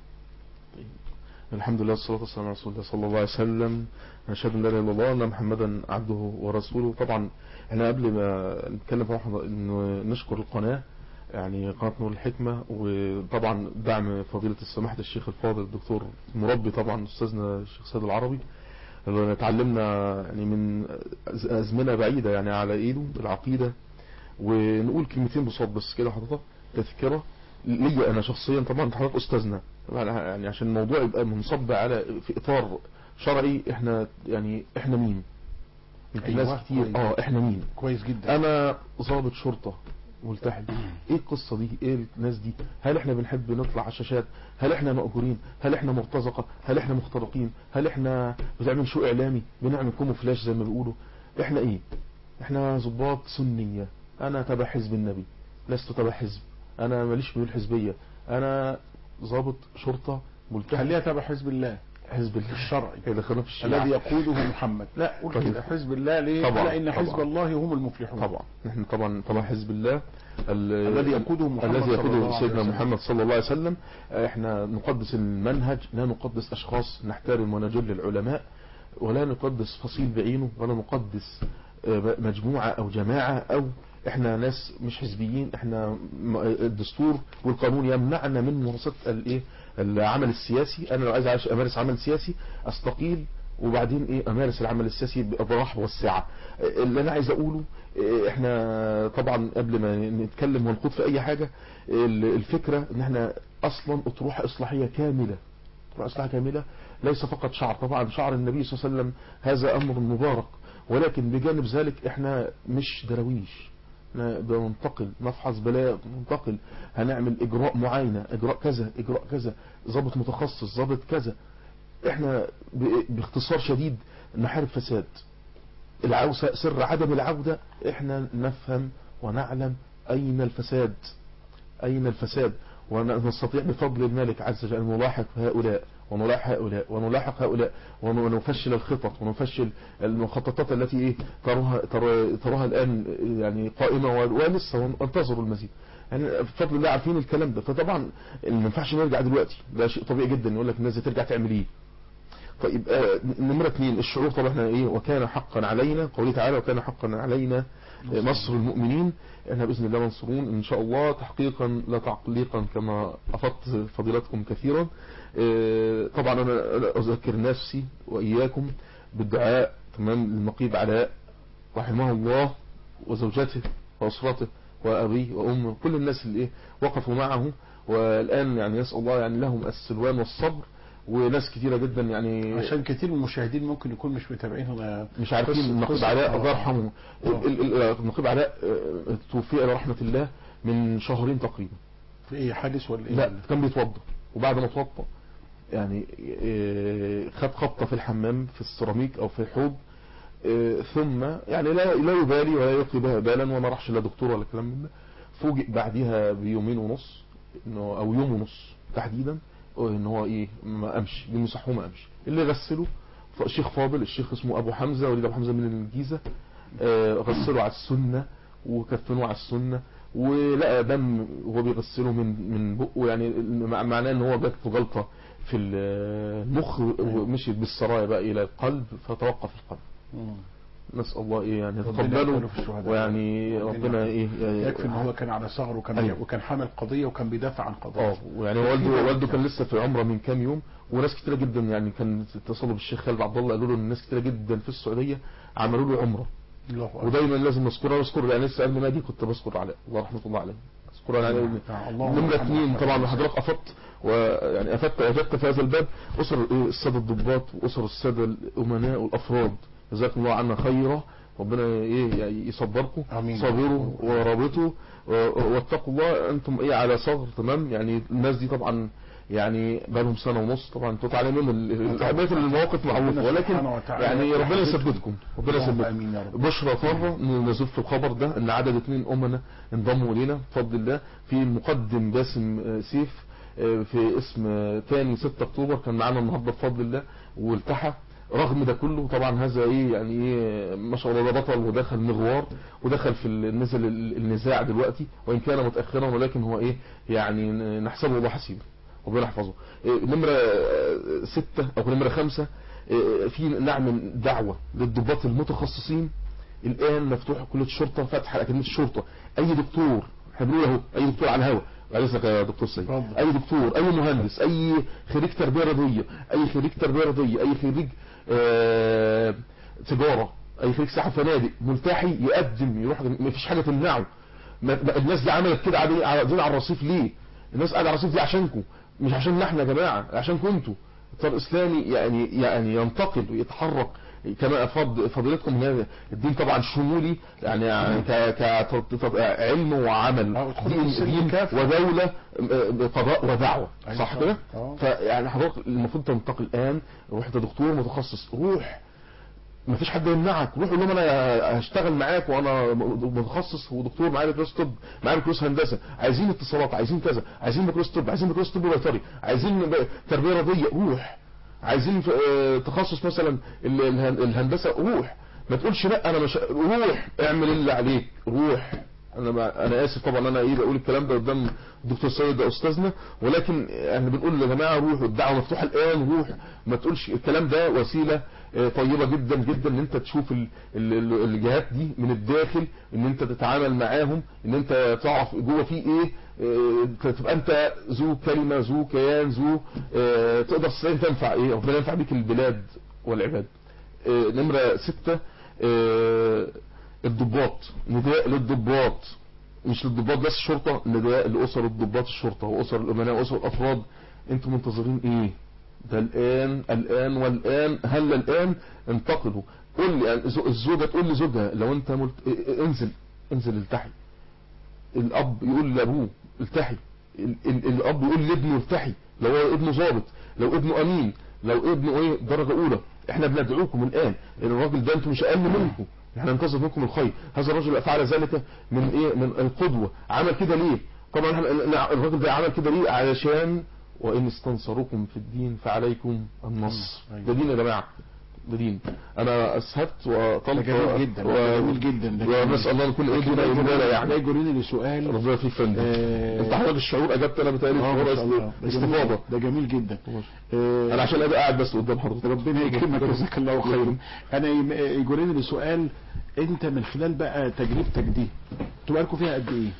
الحمد لله والصلاة والسلام على رسول الله صلى الله عليه وسلم نشهد ان لا اله الا الله ان محمدا عبده ورسوله طبعا احنا قبل ما نتكلم طبعا انه نشكر القناة يعني قناة نور الحكمة وطبعا دعم فضيلة السماحة الشيخ الفاضل الدكتور مربي طبعا استاذنا الشيخ سيد العربي اللي اتعلمنا يعني من أز- ازمنة بعيدة يعني على ايده العقيدة ونقول كلمتين بصوت بس كده حضرتك تذكرة ليا انا شخصيا طبعا حضرتك استاذنا يعني عشان الموضوع يبقى منصب على في اطار شرعي احنا يعني احنا مين يمكن أيوة، ناس كتير كويس. اه احنا مين كويس جدا انا ضابط شرطة ملتحي ايه القصة دي ايه الناس دي هل احنا بنحب نطلع على الشاشات هل احنا مأجورين هل احنا مرتزقة هل احنا مخترقين هل احنا بنعمل شو اعلامي بنعمل كوموفلاش زي ما بيقولوا احنا ايه احنا ضباط سنية انا تبع حزب النبي لست تبع حزب انا ماليش ميول حزبية انا ضابط شرطة ملتحي خليها تبع حزب الله حزب الله الشرعي كده دخلنا في الشيعة الذي يقوده محمد لا قول طيب. كده حزب الله ليه طبعا، لان حزب طبعا. الله هم المفلحون طبعا نحن طبعا طبعا حزب الله ال- الذي يقوده محمد الذي صلى الله يقوده عليه سيدنا وسلم. محمد صلى الله عليه وسلم احنا نقدس المنهج لا نقدس اشخاص نحترم ونجل العلماء ولا نقدس فصيل بعينه ولا نقدس آه، مجموعة او جماعة او احنا ناس مش حزبيين احنا م- الدستور والقانون يمنعنا من ممارسة الايه العمل السياسي انا لو عايز أعيش- امارس عمل سياسي استقيل وبعدين ايه امارس العمل السياسي برحب والسعة اللي انا عايز اقوله إيه، احنا طبعا قبل ما نتكلم ونخوض في اي حاجة ال- الفكرة ان احنا اصلا اطروحة اصلاحية كاملة وإصلاح كاملة ليس فقط شعر طبعا شعر النبي صلى الله عليه وسلم هذا أمر مبارك ولكن بجانب ذلك احنا مش درويش احنا بننتقل نفحص بلاء ننتقل هنعمل اجراء معاينة اجراء كذا اجراء كذا ضابط متخصص ضابط كذا احنا ب- باختصار شديد نحارب فساد العوسة سر عدم العودة احنا نفهم ونعلم اين الفساد اين الفساد ونستطيع بفضل الملك عز وجل أن نلاحق هؤلاء ونلاحق هؤلاء ونلاحق هؤلاء ون- ونفشل الخطط ونفشل المخططات التي ايه تراها, ترى- تراها الآن يعني قائمة و- ولسه وانتظروا المزيد يعني بفضل الله عارفين الكلام ده فطبعا ما ينفعش نرجع دلوقتي ده شيء طبيعي جدا يقول لك الناس دي ترجع تعمل ايه طيب آه، نمرة اثنين الشعور طبعا احنا ايه وكان حقا علينا قوله تعالى وكان حقا علينا آه، نصر المؤمنين احنا باذن الله منصورون ان شاء الله تحقيقا لا تعقليقا كما افضت فضيلتكم كثيرا آه، طبعا انا أنا اذكر نفسي واياكم بالدعاء تمام للنقيب علاء رحمه الله وزوجته واسرته وابيه وامه كل الناس اللي ايه وقفوا معه والان يعني نسال الله يعني لهم السلوان والصبر وناس كثيرة جدا يعني عشان كتير من المشاهدين ممكن يكون مش متابعين هنا مش عارفين قصة- النقيب قصة- علاء آه. الله يرحمه آه. ال- ال- ال- النقيب علاء آه، توفي الى رحمة الله من شهرين تقريبا في ايه حادث ولا ايه لا كان بيتوضى وبعد ما توضى يعني آه، خد خبطة في الحمام في السيراميك او في الحوض آه، ثم يعني لا لا يبالي ولا يلقي بها بالا وما راحش لا دكتور ولا كلام من ده فوجئ بعديها بيومين ونص انه او يوم ونص تحديدا ان هو ايه ما قامش بيمسحوه ما قامش اللي غسله ف- الشيخ فاضل الشيخ اسمه ابو حمزه وليد ابو حمزه من الجيزه آه، غسله على السنه وكفنوه على السنه ولقى دم وهو بيغسله من من بقه يعني مع- معناه ان هو جات له جلطه في المخ ومشيت بالسرايا بقى الى القلب فتوقف القلب مم. نسال الله ايه يعني ربنا يتقبله يقبله في الشهداء. ويعني ربنا ربنا ايه يكفي ان هو كان على ثغر وكان أيوة. وكان حامل قضيه وكان بيدافع عن اه قضيه ويعني والده والده كان لسه في عمره من كام يوم وناس كتيره جدا يعني كان اتصلوا بالشيخ خالد عبد الله قالوا له ان ناس كتيره جدا في السعوديه عملوا له عمره الله اكبر ودايما لازم نذكرها واذكر يعني لسه قبل ما اجي كنت بذكر علاء الله رحمه الله عليه اذكر على نعم، اللهم نمرة ارحمه اثنين ورحمه طبعا الله. حضرتك افدت ويعني افدت اجبت في هذا الباب اسر الساده الضباط واسر الساده الامناء والافراد جزاكم الله عنا خيرا ربنا ايه يعني يصبركم آمين. صابروا ورابطوا و- واتقوا الله انتم ايه على صغر تمام يعني الناس دي طبعا يعني بقالهم سنه ونص طبعا انتوا تعلمون ال- ال- بقية المواقف معروفه ربنا ولكن سبحانه وتعالى يعني ربنا يحفظكم. يثبتكم ربنا اللهم يثبتكم امين يا رب بشرى طارة نزف في الخبر ده ان عدد اثنين امنا انضموا الينا بفضل الله في المقدم باسم آه، سيف آه، في اسم آه، تاني 6 اكتوبر كان معانا النهارده بفضل الله والتحى رغم ده كله طبعا هذا ايه يعني ايه ما شاء الله ده بطل ودخل مغوار ودخل في ال- نزل ال- النزاع دلوقتي وان كان متاخرا ولكن هو ايه يعني نحسبه الله حسيبه ربنا يحفظه إيه، نمرة آه، ستة او نمرة خمسة إيه، في نعمل دعوة للضباط المتخصصين الان مفتوح كلية الشرطة فاتحة اكاديمية الشرطة اي دكتور احنا بنقول اهو اي دكتور على الهوا بعد اذنك يا دكتور سيد اتفضل. اي دكتور اي مهندس اي خريج تربية رياضية اي خريج تربية رياضية اي خريج آه، تجارة اي خريج سياحة وفنادق ملتحي يقدم يروح ما فيش حاجة تمنعه ما ما- الناس دي عملت كده قاعدين قاعدين على الرصيف ليه الناس قاعدة على الرصيف دي عشانكم مش عشان احنا يا جماعة عشانكم انتوا الطريق الاسلامي يعني يعني ينتقل ويتحرك كما افاد فضيلتكم هنا الدين طبعا شمولي يعني يعني ك ك علم وعمل اه، ادخلوا دين, في السلم دين كافة. ودولة اه، قضاء ودعوة أيوة صح طبعا. كده اه. فيعني حضرتك المفروض تنتقل الان روح انت دكتور متخصص روح ما فيش حد يمنعك روح قول لهم انا هشتغل معاك وانا متخصص ودكتور معايا بكالوريوس طب معايا بكالوريوس هندسه عايزين اتصالات عايزين كذا عايزين بكالوريوس طب عايزين بكالوريوس طب بيطري عايزين ب- تربيه رياضيه روح عايزين ف- آه، تخصص مثلا ال- الهن- الهندسه روح ما تقولش لا انا مش روح اعمل اللي عليك روح انا ما انا اسف طبعا انا ايه بقول الكلام ده قدام الدكتور سيد ده استاذنا ولكن احنا بنقول يا جماعه روحوا الدعوه مفتوحه الان روح ما تقولش الكلام ده وسيله آه، طيبه جدا جدا ان انت تشوف ال- ال- ال- الجهات دي من الداخل ان انت تتعامل معاهم ان انت تعرف جوه في ايه آه، تبقى انت ذو كلمه ذو كيان ذو آه، تقدر تستطيع تنفع ايه ربنا ينفع بيك البلاد والعباد آه، نمره ستة آه، الضباط نداء للضباط مش للضباط بس الشرطة نداء لأسر الضباط الشرطة وأسر الأمناء وأسر الأفراد انتم منتظرين ايه ده الان الان والان هل الان انتقدوا قول لي الزوجه تقول لزوجها لو انت ملت... انزل انزل التحي الاب يقول لابوه التحي ال... ال... الاب يقول لابنه التحي لو هو ابنه ظابط لو ابنه امين لو ابنه ايه درجه اولى احنا بندعوكم الان الراجل ده انتم مش اقل منكم احنا ننتظر منكم الخير هذا الرجل فعل ذلك من ايه من القدوه عمل كده ليه طبعا احنا الراجل ده عمل كده ليه علشان وان استنصروكم في الدين فعليكم النصر ده دين يا جماعه ده دين انا اسهبت وطلت ده جميل جدا ده جميل جدا ده جميل. ونسال الله نكون لكن ايدينا ده يمنانا يجرني- يعني ده يجرني لسؤال ربنا فيك فندم آه، انت حضرتك الشعور اجبت انا بتهيألي آه، الشعور ما شاء الله. ده جميل- استفاضه ده جميل جدا انا آه، عشان ابقى قاعد بس قدام حضرتك ربنا يكرمك جزاك الله خيرا انا يم- يجرني لسؤال انت من خلال بقى تجربتك دي تبقى فيها قد ايه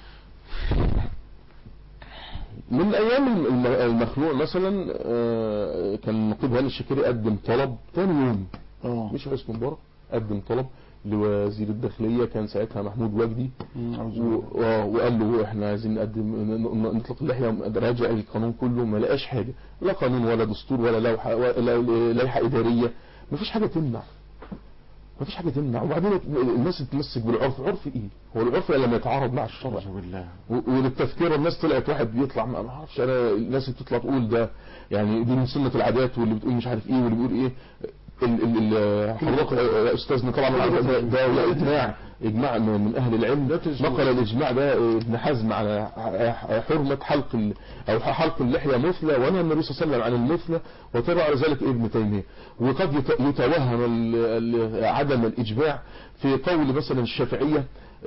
من ايام الم- المخلوع مثلا آه، كان نقيب هاني الشاكري قدم طلب تاني يوم اه مش حسن مبارك قدم طلب لوزير الداخليه كان ساعتها محمود وجدي مم، أعوذ و- بالله. آه، وقال له احنا عايزين نقدم ن- ن- نطلق اللحيه راجع القانون كله ما لقاش حاجه لا قانون ولا دستور ولا لوحه ولا لائحه اداريه ما فيش حاجه تمنع ما فيش حاجه تمنع وبعدين الناس تتمسك بالعرف عرف ايه هو العرف لما يتعارض مع الشرع أعوذ بالله و- وللتذكير الناس طلعت واحد بيطلع ما ما اعرفش انا الناس اللي بتطلع تقول ده يعني دي من سنه العادات واللي بتقول مش عارف ايه واللي بيقول ايه ال ال ال حضرتك يا استاذنا طبعا العرف ده, ده ده اجماع اجماع من من اهل العلم ده تزوير. نقل الاجماع ده ابن حزم على ح- حرمه حلق ال او حلق اللحيه مثلى ونهى النبي صلى الله عليه وسلم عن المثلى وتبع على ذلك ابن تيميه وقد يت- يتوهم ال- ال- عدم الاجماع في قول مثلا الشافعيه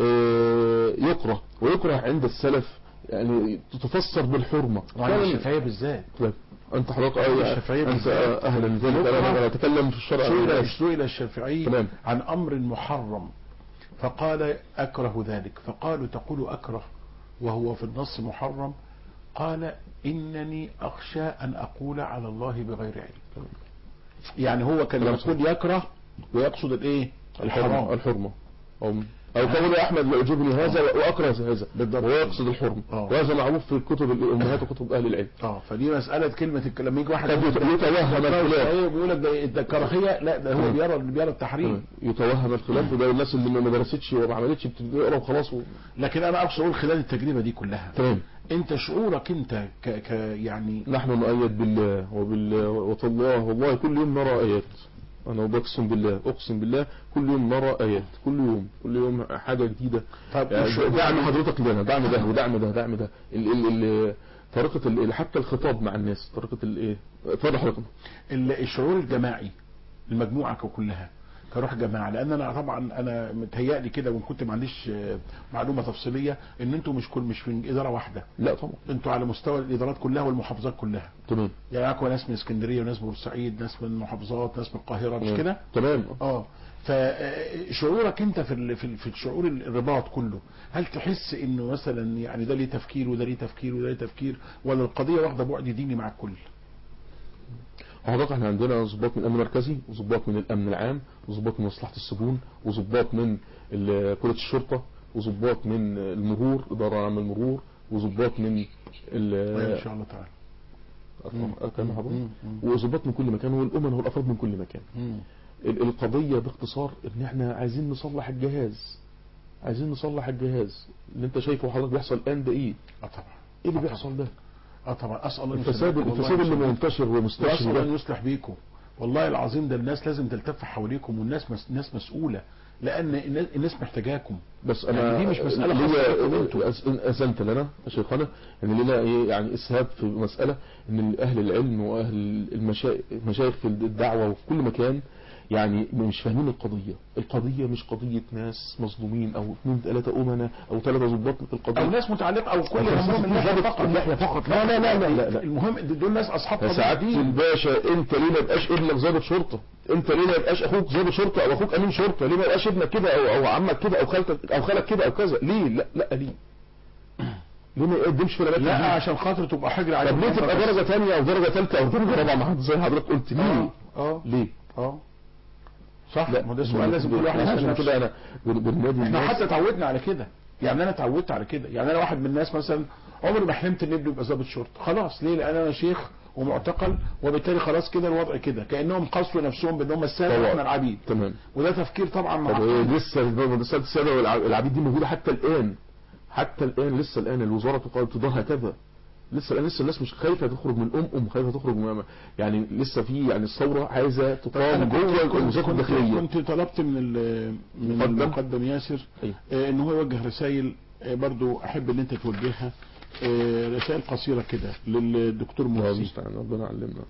آه، يكره ويكره عند السلف يعني تفسر بالحرمة وعلى كان- الشفاية بالذات طيب، انت حضرتك اه الشافعية انت بالذات. اهلا بذلك يكره. انا اتكلم في الشرع سئل الناس. سئل الشافعي تمام. عن امر محرم فقال اكره ذلك فقالوا تقول اكره وهو في النص محرم قال انني اخشى ان اقول على الله بغير علم يعني هو كان كلام يقول يكره ويقصد الايه الحرمة الحرام الحرمة او او قول يا احمد يعجبني هذا واكره هذا بالضبط. وهو يقصد الحرمة آه. وهذا معروف في كتب الامهات وكتب اهل العلم اه فدي مساله كلمه الك- لما يجي واحد قد يت- يقول ده- يتوهم ده الخلاف. كراهية بيقول لك ده ده كراهيه لا ده هو تمام. بيرى بيرى التحريم يتوهم الخلاف وده الناس اللي ما درستش وما عملتش بتقرا وخلاص و... لكن انا اقصد اقول خلال التجربه دي كلها تمام انت شعورك انت ك, ك يعني نحن نؤيد بالله وبال وتالله والله كل يوم نرى آيات أنا بقسم بالله أقسم بالله كل يوم نرى آيات كل يوم كل يوم حاجة جديدة طب يعني الشعور- دعم حضرتك لنا دعم ده ودعم ده دعم ده ال ال ال طريقة ال حتى الخطاب مع الناس طريقة الايه اتفضل حضرتك ال- الشعور الجماعي المجموعه كلها كروح جماعه لان انا طبعا انا متهيألي كده وان كنت ما عنديش آه، معلومه تفصيليه ان انتوا مش كل مش في اداره واحده لا طبعا انتوا على مستوى الادارات كلها والمحافظات كلها تمام يعني معاكم ناس من اسكندريه وناس من بورسعيد ناس من المحافظات ناس من القاهره مش تمام. كده تمام اه فشعورك انت في ال- في ال- في الشعور الرباط كله هل تحس انه مثلا يعني ده ليه تفكير وده ليه تفكير وده ليه تفكير ولا القضيه واخده بعد ديني مع الكل حضرتك احنا عندنا ضباط من الامن المركزي وضباط من الامن العام وضباط من مصلحه السجون وضباط من ال- كليه الشرطه وضباط من المرور اداره عامه المرور وضباط من ال- ان شاء الله تعالى أكرم حضرتك مم. مم. وضباط من كل مكان والامن والافراد من كل مكان مم. ال- القضيه باختصار ان احنا عايزين نصلح الجهاز عايزين نصلح الجهاز اللي انت شايفه حضرتك بيحصل الان ده ايه اه طبعا ايه اللي آه بيحصل ده اه طبعا اسال الله أن الفساد يسلمكم والله الفساد اللي يسلمكم. منتشر ومستشري واسال ده الله ان يصلح بيكم والله العظيم ده الناس لازم تلتف حواليكم والناس مس... ناس مسؤوله لان الناس, الناس محتاجاكم بس انا يعني دي مش مسألة خاصة بكم ليا انتوا. أس- اذنت لنا يا شيخنا ان لنا ايه يعني اسهاب في مساله ان اهل العلم واهل المشايخ المشايخ في الدعوه وفي كل مكان يعني مش فاهمين القضيه القضيه مش قضيه ناس مظلومين او اثنين ثلاثه امنا او ثلاثه ضباط في القضيه او ناس متعلقه او كل أو همهم ناس اللحيه ضابط فقط اللحية فقط. لا لا لا لا, لا، لا. المهم دول ناس اصحاب يا قضايا سعاده دين. الباشا انت ليه ما يبقاش ابنك ضابط شرطه انت ليه ما يبقاش اخوك ضابط شرطه او اخوك امين شرطه ليه ما يبقاش ابنك كده او او عمك كده او خالتك او خالك كده او كذا ليه لا لا ليه ليه ما يقدمش في رمات لا الدين؟ عشان خاطر تبقى حجر طب عليهم ليه تبقى بس. درجه ثانيه او درجه ثالثه او درجه رابعه ما حد- زي ما حضرتك قلت ليه اه اه ليه اه صح ما ده سؤال لازم كل واحد احنا يسال عشان نفسه كده انا بن- بننادي احنا الناس حتى اتعودنا على كده يعني انا اتعودت على كده يعني انا واحد من الناس مثلا عمري ما حلمت ان ابني يبقى ضابط شرطه خلاص ليه لان انا شيخ ومعتقل وبالتالي خلاص كده الوضع كده كانهم قصوا نفسهم بان هم الساده طبعا. واحنا العبيد تمام وده تفكير طبعا طب معقد. إيه لسه مدرسات السادة والع- والعبيد دي موجودة حتى الآن حتى الآن لسه الآن الوزارة تقال تدار هكذا لسه الآن لسه الناس مش خايفة تخرج من أم أم خايفة تخرج من يعني لسه في يعني الثورة عايزة أنا تقام كنت- جوه كنت- الوزارة كنت- الداخلية كنت طلبت من ال- من اتفضل. المقدم ياسر أيوة. آه، ان هو يوجه رسائل آه، برضو احب ان انت توجهها آه، رسائل قصيره كده للدكتور الله مرسي المستعان ربنا علمنا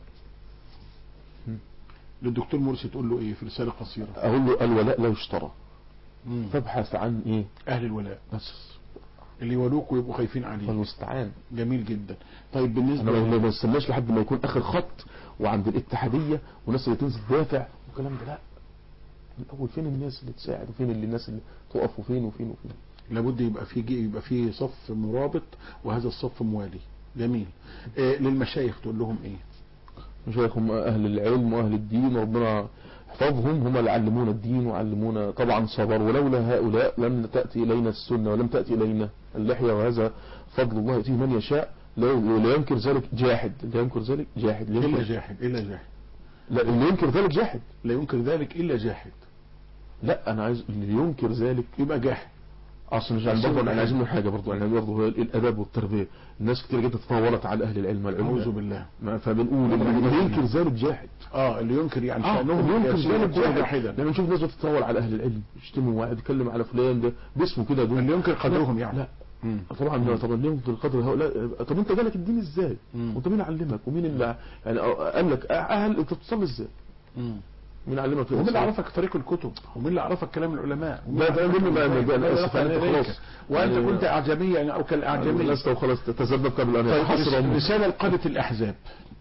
للدكتور مرسي تقول له ايه في رساله قصيره أقول له الولاء لا يشترى مم. فابحث عن إيه اهل الولاء بس اللي يولوك ويبقوا خايفين عليه المستعان جميل جدا طيب انا بالنسبه ما ما استناش لحد ما يكون اخر خط وعند الاتحاديه والناس اللي تنزل تدافع والكلام ده لا من الاول فين الناس اللي تساعد وفين اللي الناس اللي تقف وفين وفين وفين لابد يبقى في جي- يبقى في صف مرابط وهذا الصف موالي جميل آه، للمشايخ تقول لهم ايه مشايخهم اهل العلم واهل الدين وربنا يحفظهم هم اللي علمونا الدين وعلمونا طبعا صبر ولولا هؤلاء لم تاتي الينا السنه ولم تاتي الينا اللحيه وهذا فضل الله يؤتيه من يشاء لا لا ينكر ذلك جاحد لا ينكر ذلك جاحد لا الا ينكر جاحد الا جاحد لا اللي ينكر ذلك جاحد لا ينكر ذلك الا جاحد لا انا عايز اللي ينكر ذلك يبقى جاحد اصل مش يعني برضه احنا عايزين نقول حاجه برضه يعني برضه هي الاداب والتربيه الناس كتير جدا تطاولت على اهل العلم اعوذ والعلم بالله ما- فبنقول اللي ينكر ذلك جاحد اه اللي ينكر يعني اه شأنهم اللي ينكر يصير ذلك يكون جاحد جاحدا لما نشوف ناس بتتطاول على اهل العلم يشتموا واحد يتكلم على فلان ده باسمه كده دون اللي ينكر قدرهم يعني لا مم. طبعا لا طبعا ليه ينكر قدر هؤلاء طب انت جالك الدين ازاي؟ مم. وانت مين علمك ومين اللي يعني قال لك اهل انت بتصلي ازاي؟ مم. مين علمك ومين اللي عرفك طريق الكتب ومين اللي عرفك كلام العلماء ومين ده- اللي ده عرفك منه بقى- الإزاي؟ ده- ولا أنا آسف، رفع أنت إليك. خلاص. وانت يعني- كنت اعجميا يعني او كالاعجمي لست وخلاص تتذبذب قبل ان طيب يحصل رس- أمر. رساله لقاده الاحزاب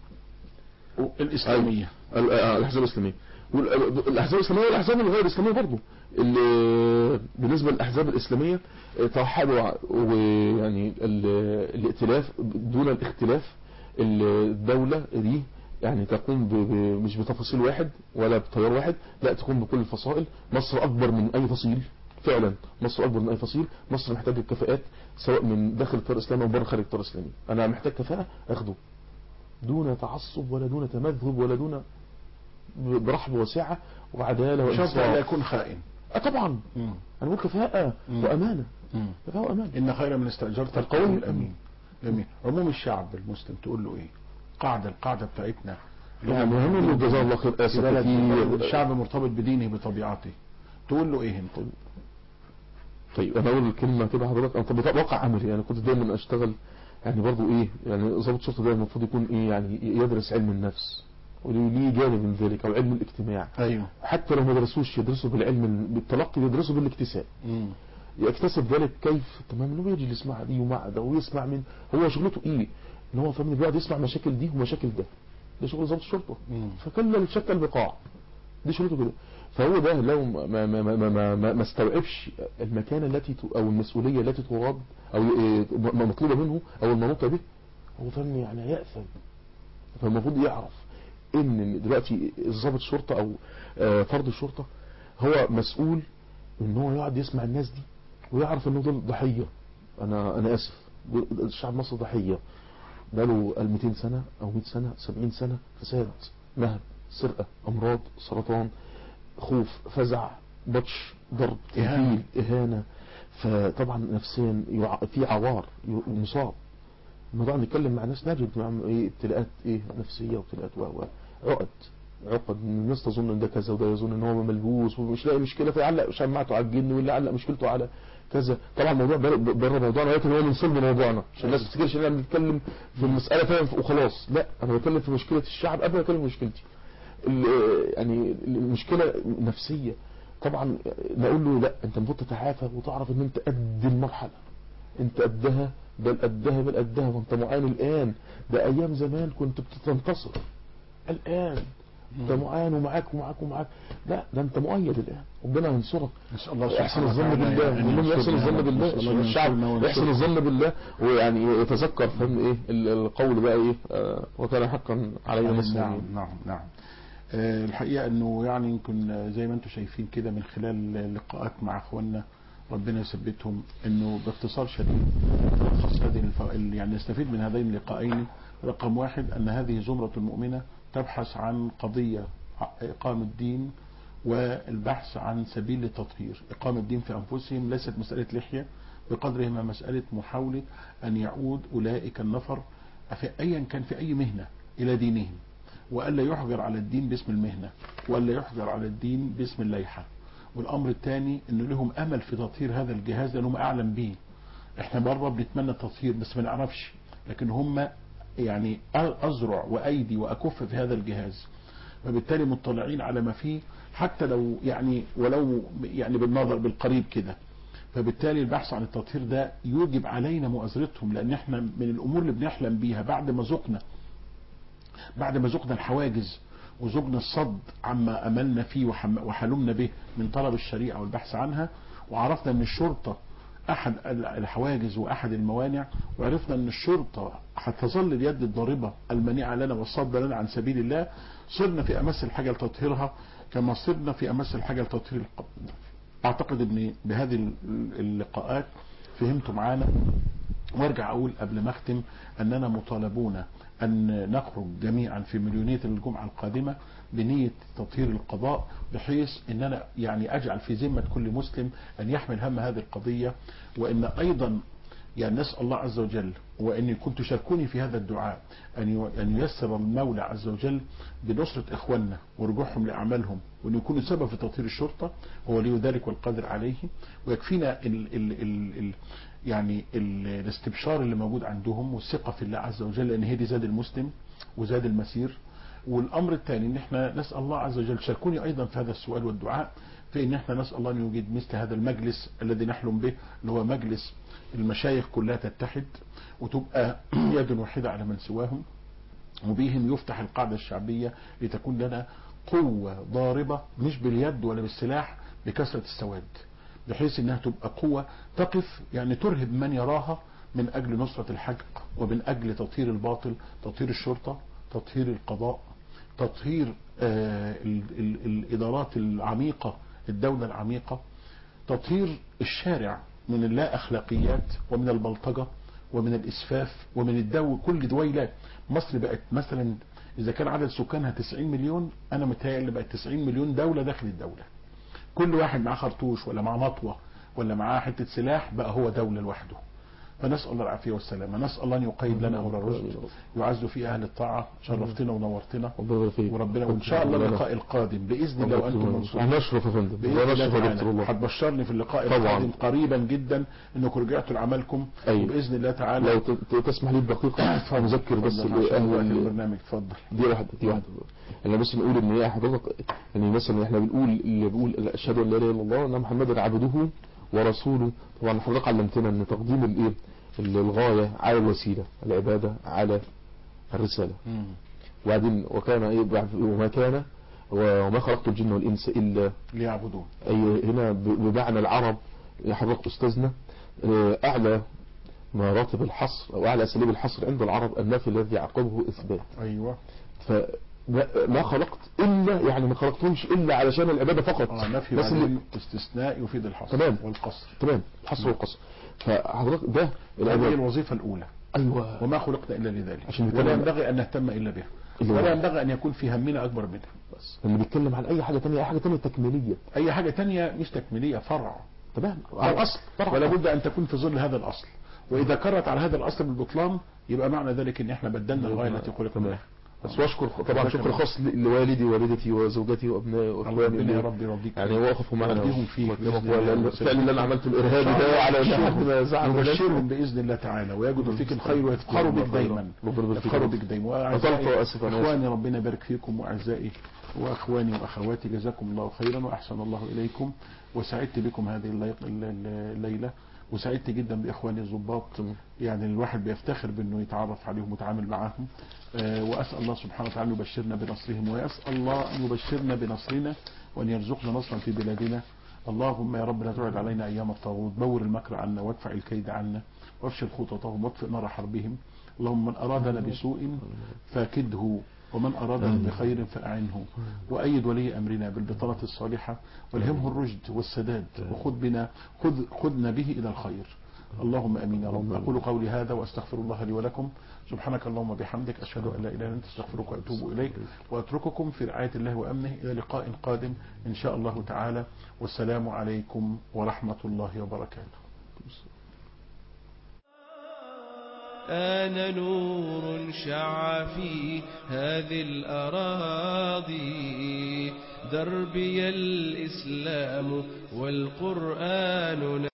الاسلاميه ال- آه، الاحزاب الاسلاميه والاحزاب الاسلاميه والاحزاب الغير الاسلاميه برضه اللي بالنسبه للاحزاب الاسلاميه آه، توحدوا ع- ويعني ال- الائتلاف دون الاختلاف الدوله دي يعني تقوم ب... ب... مش بتفاصيل واحد ولا بتيار واحد لا تقوم بكل الفصائل مصر اكبر من اي فصيل فعلا مصر اكبر من اي فصيل مصر محتاجه كفاءات سواء من داخل التيار الاسلامي او بره خارج التيار الاسلامي انا محتاج كفاءه اخده دون تعصب ولا دون تمذهب ولا دون ب- برحب وسعة وعدالة شرط لا وإنصاف يكون خائن آه طبعا مم. أنا بقول كفاءة مم. وأمانة مم. كفاءة وأمانة ان خير من استاجرت القوي القوي الامين جميل عموم الشعب المسلم تقول له ايه قاعده القاعده بتاعتنا يعني مهم إنه جزاه الله خير في آسف بلد في الشعب مرتبط بدينه بطبيعته تقول له ايه انت طيب أنا أقول الكلمة كده حضرتك أنا طب واقع عملي يعني كنت دايما أشتغل يعني برضو إيه يعني ضابط شرطة ده المفروض يكون إيه يعني يدرس علم النفس وليه جانب من ذلك أو علم الاجتماع ايوه حتى لو ما درسوش يدرسوا بالعلم بالتلقي يدرسوا بالاكتساب مم. يكتسب ذلك كيف تمام انه يجلس مع دي ومع ده ويسمع من هو شغلته ايه ان هو فاهم بيقعد يسمع مشاكل دي ومشاكل ده ده شغل ضابط الشرطه مم. فكلم شتى البقاع دي شغلته كده فهو ده لو ما ما ما ما, ما, ما, ما استوعبش المكانه التي ت- او المسؤوليه التي تراد او إيه م- مطلوبه منه او المنوطه به هو فاهم يعني هيأثم فالمفروض يعرف ان دلوقتي ضابط الشرطه او آه، فرد الشرطه هو مسؤول ان هو يقعد يسمع الناس دي ويعرف انه دول ضحيه انا انا اسف الشعب المصري ضحيه بقاله 200 سنه او 100 سنه 70 سنه فساد مهب سرقه امراض سرطان خوف فزع بطش ضرب إهانة. تهديد اهانه فطبعا نفسيا يع- في عوار ي- مصاب الموضوع نتكلم مع ناس نجد مع ايه ابتلاءات ايه نفسيه وابتلاءات و و- عقد عقد الناس تظن ان ده كذا وده يظن ان هو ملبوس ومش لاقي مشكله فيعلق شماعته على الجن واللي علق مشكلته على كذا طبعا الموضوع بره بره موضوعنا ولكن هو من صلب موضوعنا عشان الناس ما تفتكرش ان احنا بنتكلم في المساله فاهم وخلاص لا انا بتكلم في مشكله الشعب قبل ما اتكلم في مشكلتي ال- يعني المشكله نفسيه طبعا نقول له لا انت المفروض تتعافى وتعرف ان انت قد المرحله انت قدها بل قدها بل قدها وانت معاني الان ده ايام زمان كنت بتنتصر الان انت معان ومعاك ومعاك ومعاك لا ده انت مؤيد الان ربنا ينصرك نسال الله احسن سبحانه الظن وتعالى بالله أن المهم يحسن ينصرنا الظن يا رب. بالله نسأل الله عشان أن الشعب ينصرنا وينصرنا. يحسن الظن بالله ويعني يتذكر فهم ايه ال- القول بقى ايه آه، وكان حقا علينا نصر نعم المؤمنين. نعم نعم آه، الحقيقة انه يعني يمكن آه، زي ما انتم شايفين كده من خلال لقاءات مع اخواننا ربنا يثبتهم انه باختصار شديد خاصة هذه الف... يعني نستفيد من هذين اللقاءين رقم واحد أن هذه زمرة المؤمنة تبحث عن قضية إقامة الدين والبحث عن سبيل للتطهير إقامة الدين في أنفسهم ليست مسألة لحية بقدرها ما مسألة محاولة أن يعود أولئك النفر في أيا كان في أي مهنة إلى دينهم وألا يحجر على الدين باسم المهنة وألا يحجر على الدين باسم الليحة والأمر الثاني أنه لهم أمل في تطهير هذا الجهاز لأنهم أعلم به احنا بره بنتمنى التطهير بس ما نعرفش لكن هم يعني أزرع وأيدي وأكف في هذا الجهاز فبالتالي مطلعين على ما فيه حتى لو يعني ولو يعني بالنظر بالقريب كده فبالتالي البحث عن التطهير ده يوجب علينا مؤازرتهم لان احنا من الامور اللي بنحلم بيها بعد ما ذقنا بعد ما ذقنا الحواجز وذقنا الصد عما املنا فيه وحم- وحلمنا به من طلب الشريعه والبحث عنها وعرفنا ان الشرطه احد الحواجز واحد الموانع وعرفنا ان الشرطه هتظل اليد الضاربه المانعه لنا والصد لنا عن سبيل الله صرنا في امس الحاجه لتطهيرها كما صرنا في امس الحاجه لتطهير القلب اعتقد ان بهذه اللقاءات فهمتوا معانا وارجع اقول قبل ما اختم اننا مطالبون ان نخرج جميعا في مليونيه الجمعه القادمه بنيه تطهير القضاء بحيث ان انا يعني اجعل في ذمه كل مسلم ان يحمل هم هذه القضيه وان ايضا يعني نسال الله عز وجل وان كنت تشاركوني في هذا الدعاء ان يو- ان ييسر المولى عز وجل بنصره اخواننا ورجوعهم لاعمالهم وان يكونوا سبب في تطهير الشرطه هو ولي ذلك والقادر عليه ويكفينا ال ال ال ال يعني ال الاستبشار اللي موجود عندهم والثقه في الله عز وجل لان هي دي زاد المسلم وزاد المسير والامر الثاني ان احنا نسال الله عز وجل شاركوني ايضا في هذا السؤال والدعاء في ان احنا نسال الله ان يوجد مثل هذا المجلس الذي نحلم به اللي هو مجلس المشايخ كلها تتحد وتبقى يد واحده على من سواهم وبهم يفتح القاعده الشعبيه لتكون لنا قوه ضاربه مش باليد ولا بالسلاح بكثره السواد بحيث انها تبقى قوه تقف يعني ترهب من يراها من اجل نصره الحق ومن اجل تطهير الباطل تطهير الشرطه تطهير القضاء تطهير آه ال ال الادارات العميقه الدوله العميقه تطهير الشارع من اللا اخلاقيات ومن البلطجه ومن الاسفاف ومن الدو كل دويله مصر بقت مثلا اذا كان عدد سكانها 90 مليون انا متهيألي بقت 90 مليون دوله داخل الدوله كل واحد معاه خرطوش ولا معاه مطوه ولا معاه حته سلاح بقى هو دوله لوحده فنسال الله العافيه والسلامه نسال الله ان يقيد لنا امر الرشد يعز في اهل الطاعه شرفتنا ونورتنا ربنا يبارك فيك وربنا وان شاء الله اللقاء القادم باذن الله وانتم منصورين نشرف يا فندم باذن الله نشرف يا دكتور تعالى الله هتبشرني في اللقاء طبعاً. القادم قريبا جدا انكم رجعتوا لعملكم أيوة. وباذن الله تعالى لو ت- ت- تسمح لي بدقيقة نذكر بس اتفضل عشان وقت لأهل البرنامج اتفضل دي واحدة دي واحدة احنا بس نقول ان هي حضرتك يعني مثلا احنا بنقول اللي بيقول اشهد ان لا اله الا الله وان محمدا عبده ورسوله طبعا حضرتك علمتنا ان تقديم الايه الغاية على الوسيلة العبادة على الرسالة وبعدين وكان ايه بعد- وما كان وما خلقت الجن والانس الا ليعبدون اي هنا ب- بمعنى العرب يا حضرتك استاذنا اه، اعلى مراتب الحصر او اعلى اساليب الحصر عند العرب النفي الذي يعقبه اثبات ايوه فما ما خلقت الا يعني ما خلقتهمش الا علشان العباده فقط اه نفي بس اللي بعدين استثناء يفيد الحصر تمام. والقصر تمام الحصر والقصر فحضرتك ده هذه العباده الوظيفه الاولى ايوه وما خلقنا الا لذلك عشان ولا نتكلم- ينبغي ان نهتم الا بها اللي هو- ولا ينبغي ان يكون في همنا اكبر منها بس اللي بيتكلم عن اي حاجه تانية اي حاجه تانية تكميليه اي حاجه تانية مش تكميليه فرع تمام على الاصل فرع. ولا بد ان تكون في ظل هذا الاصل واذا كرت على هذا الاصل بالبطلان يبقى معنى ذلك ان احنا بدلنا الغايه التي خلقنا تمام. لها بس واشكر طبعا الله شكر يكرمك. خاص ل- لوالدي ووالدتي وزوجتي وابنائي الله واخواني ربنا يا اللي- رب يرضيك يعني وقفوا معنا يرضيهم فيك وكرمك بإذن الله. ولا- فعلا اللي انا عملته الارهابي ده على لحد ما زعل الناس. نبشرهم باذن الله تعالى ويجدوا فيك الخير ويفخروا بك دايما ربنا يبارك فيك. يفخروا بك دايما أطلت وأعزائي- وأسف أنا اخواني ربنا يبارك فيكم واعزائي واخواني واخواتي جزاكم الله خيرا واحسن الله اليكم وسعدت بكم هذه اللي- اللي- الليله وسعدت جدا باخواني الضباط تمام. يعني الواحد بيفتخر بانه يتعرف عليهم ويتعامل معاهم آه، واسال الله سبحانه وتعالى ان يبشرنا بنصرهم ويسال الله ان يبشرنا بنصرنا وان يرزقنا نصرا في بلادنا اللهم يا رب لا تعد علينا ايام الطاغوت بور المكر عنا وادفع الكيد عنا وافشل خططهم واطفئ نار حربهم اللهم من ارادنا بسوء فاكده ومن أرادنا بخير فأعنه وأيد ولي أمرنا بالبطانة الصالحة والهمه الرشد والسداد وخذ بنا خذ خذنا به إلى الخير اللهم امين يا رب اللهم آمين. اقول قولي هذا واستغفر الله لي ولكم سبحانك اللهم وبحمدك اشهد ان لا اله الا انت استغفرك واتوب اليك واترككم في رعايه الله وامنه الى لقاء قادم ان شاء الله تعالى والسلام عليكم ورحمه الله وبركاته آن نور شع في هذه الأراضي دربي الإسلام والقرآن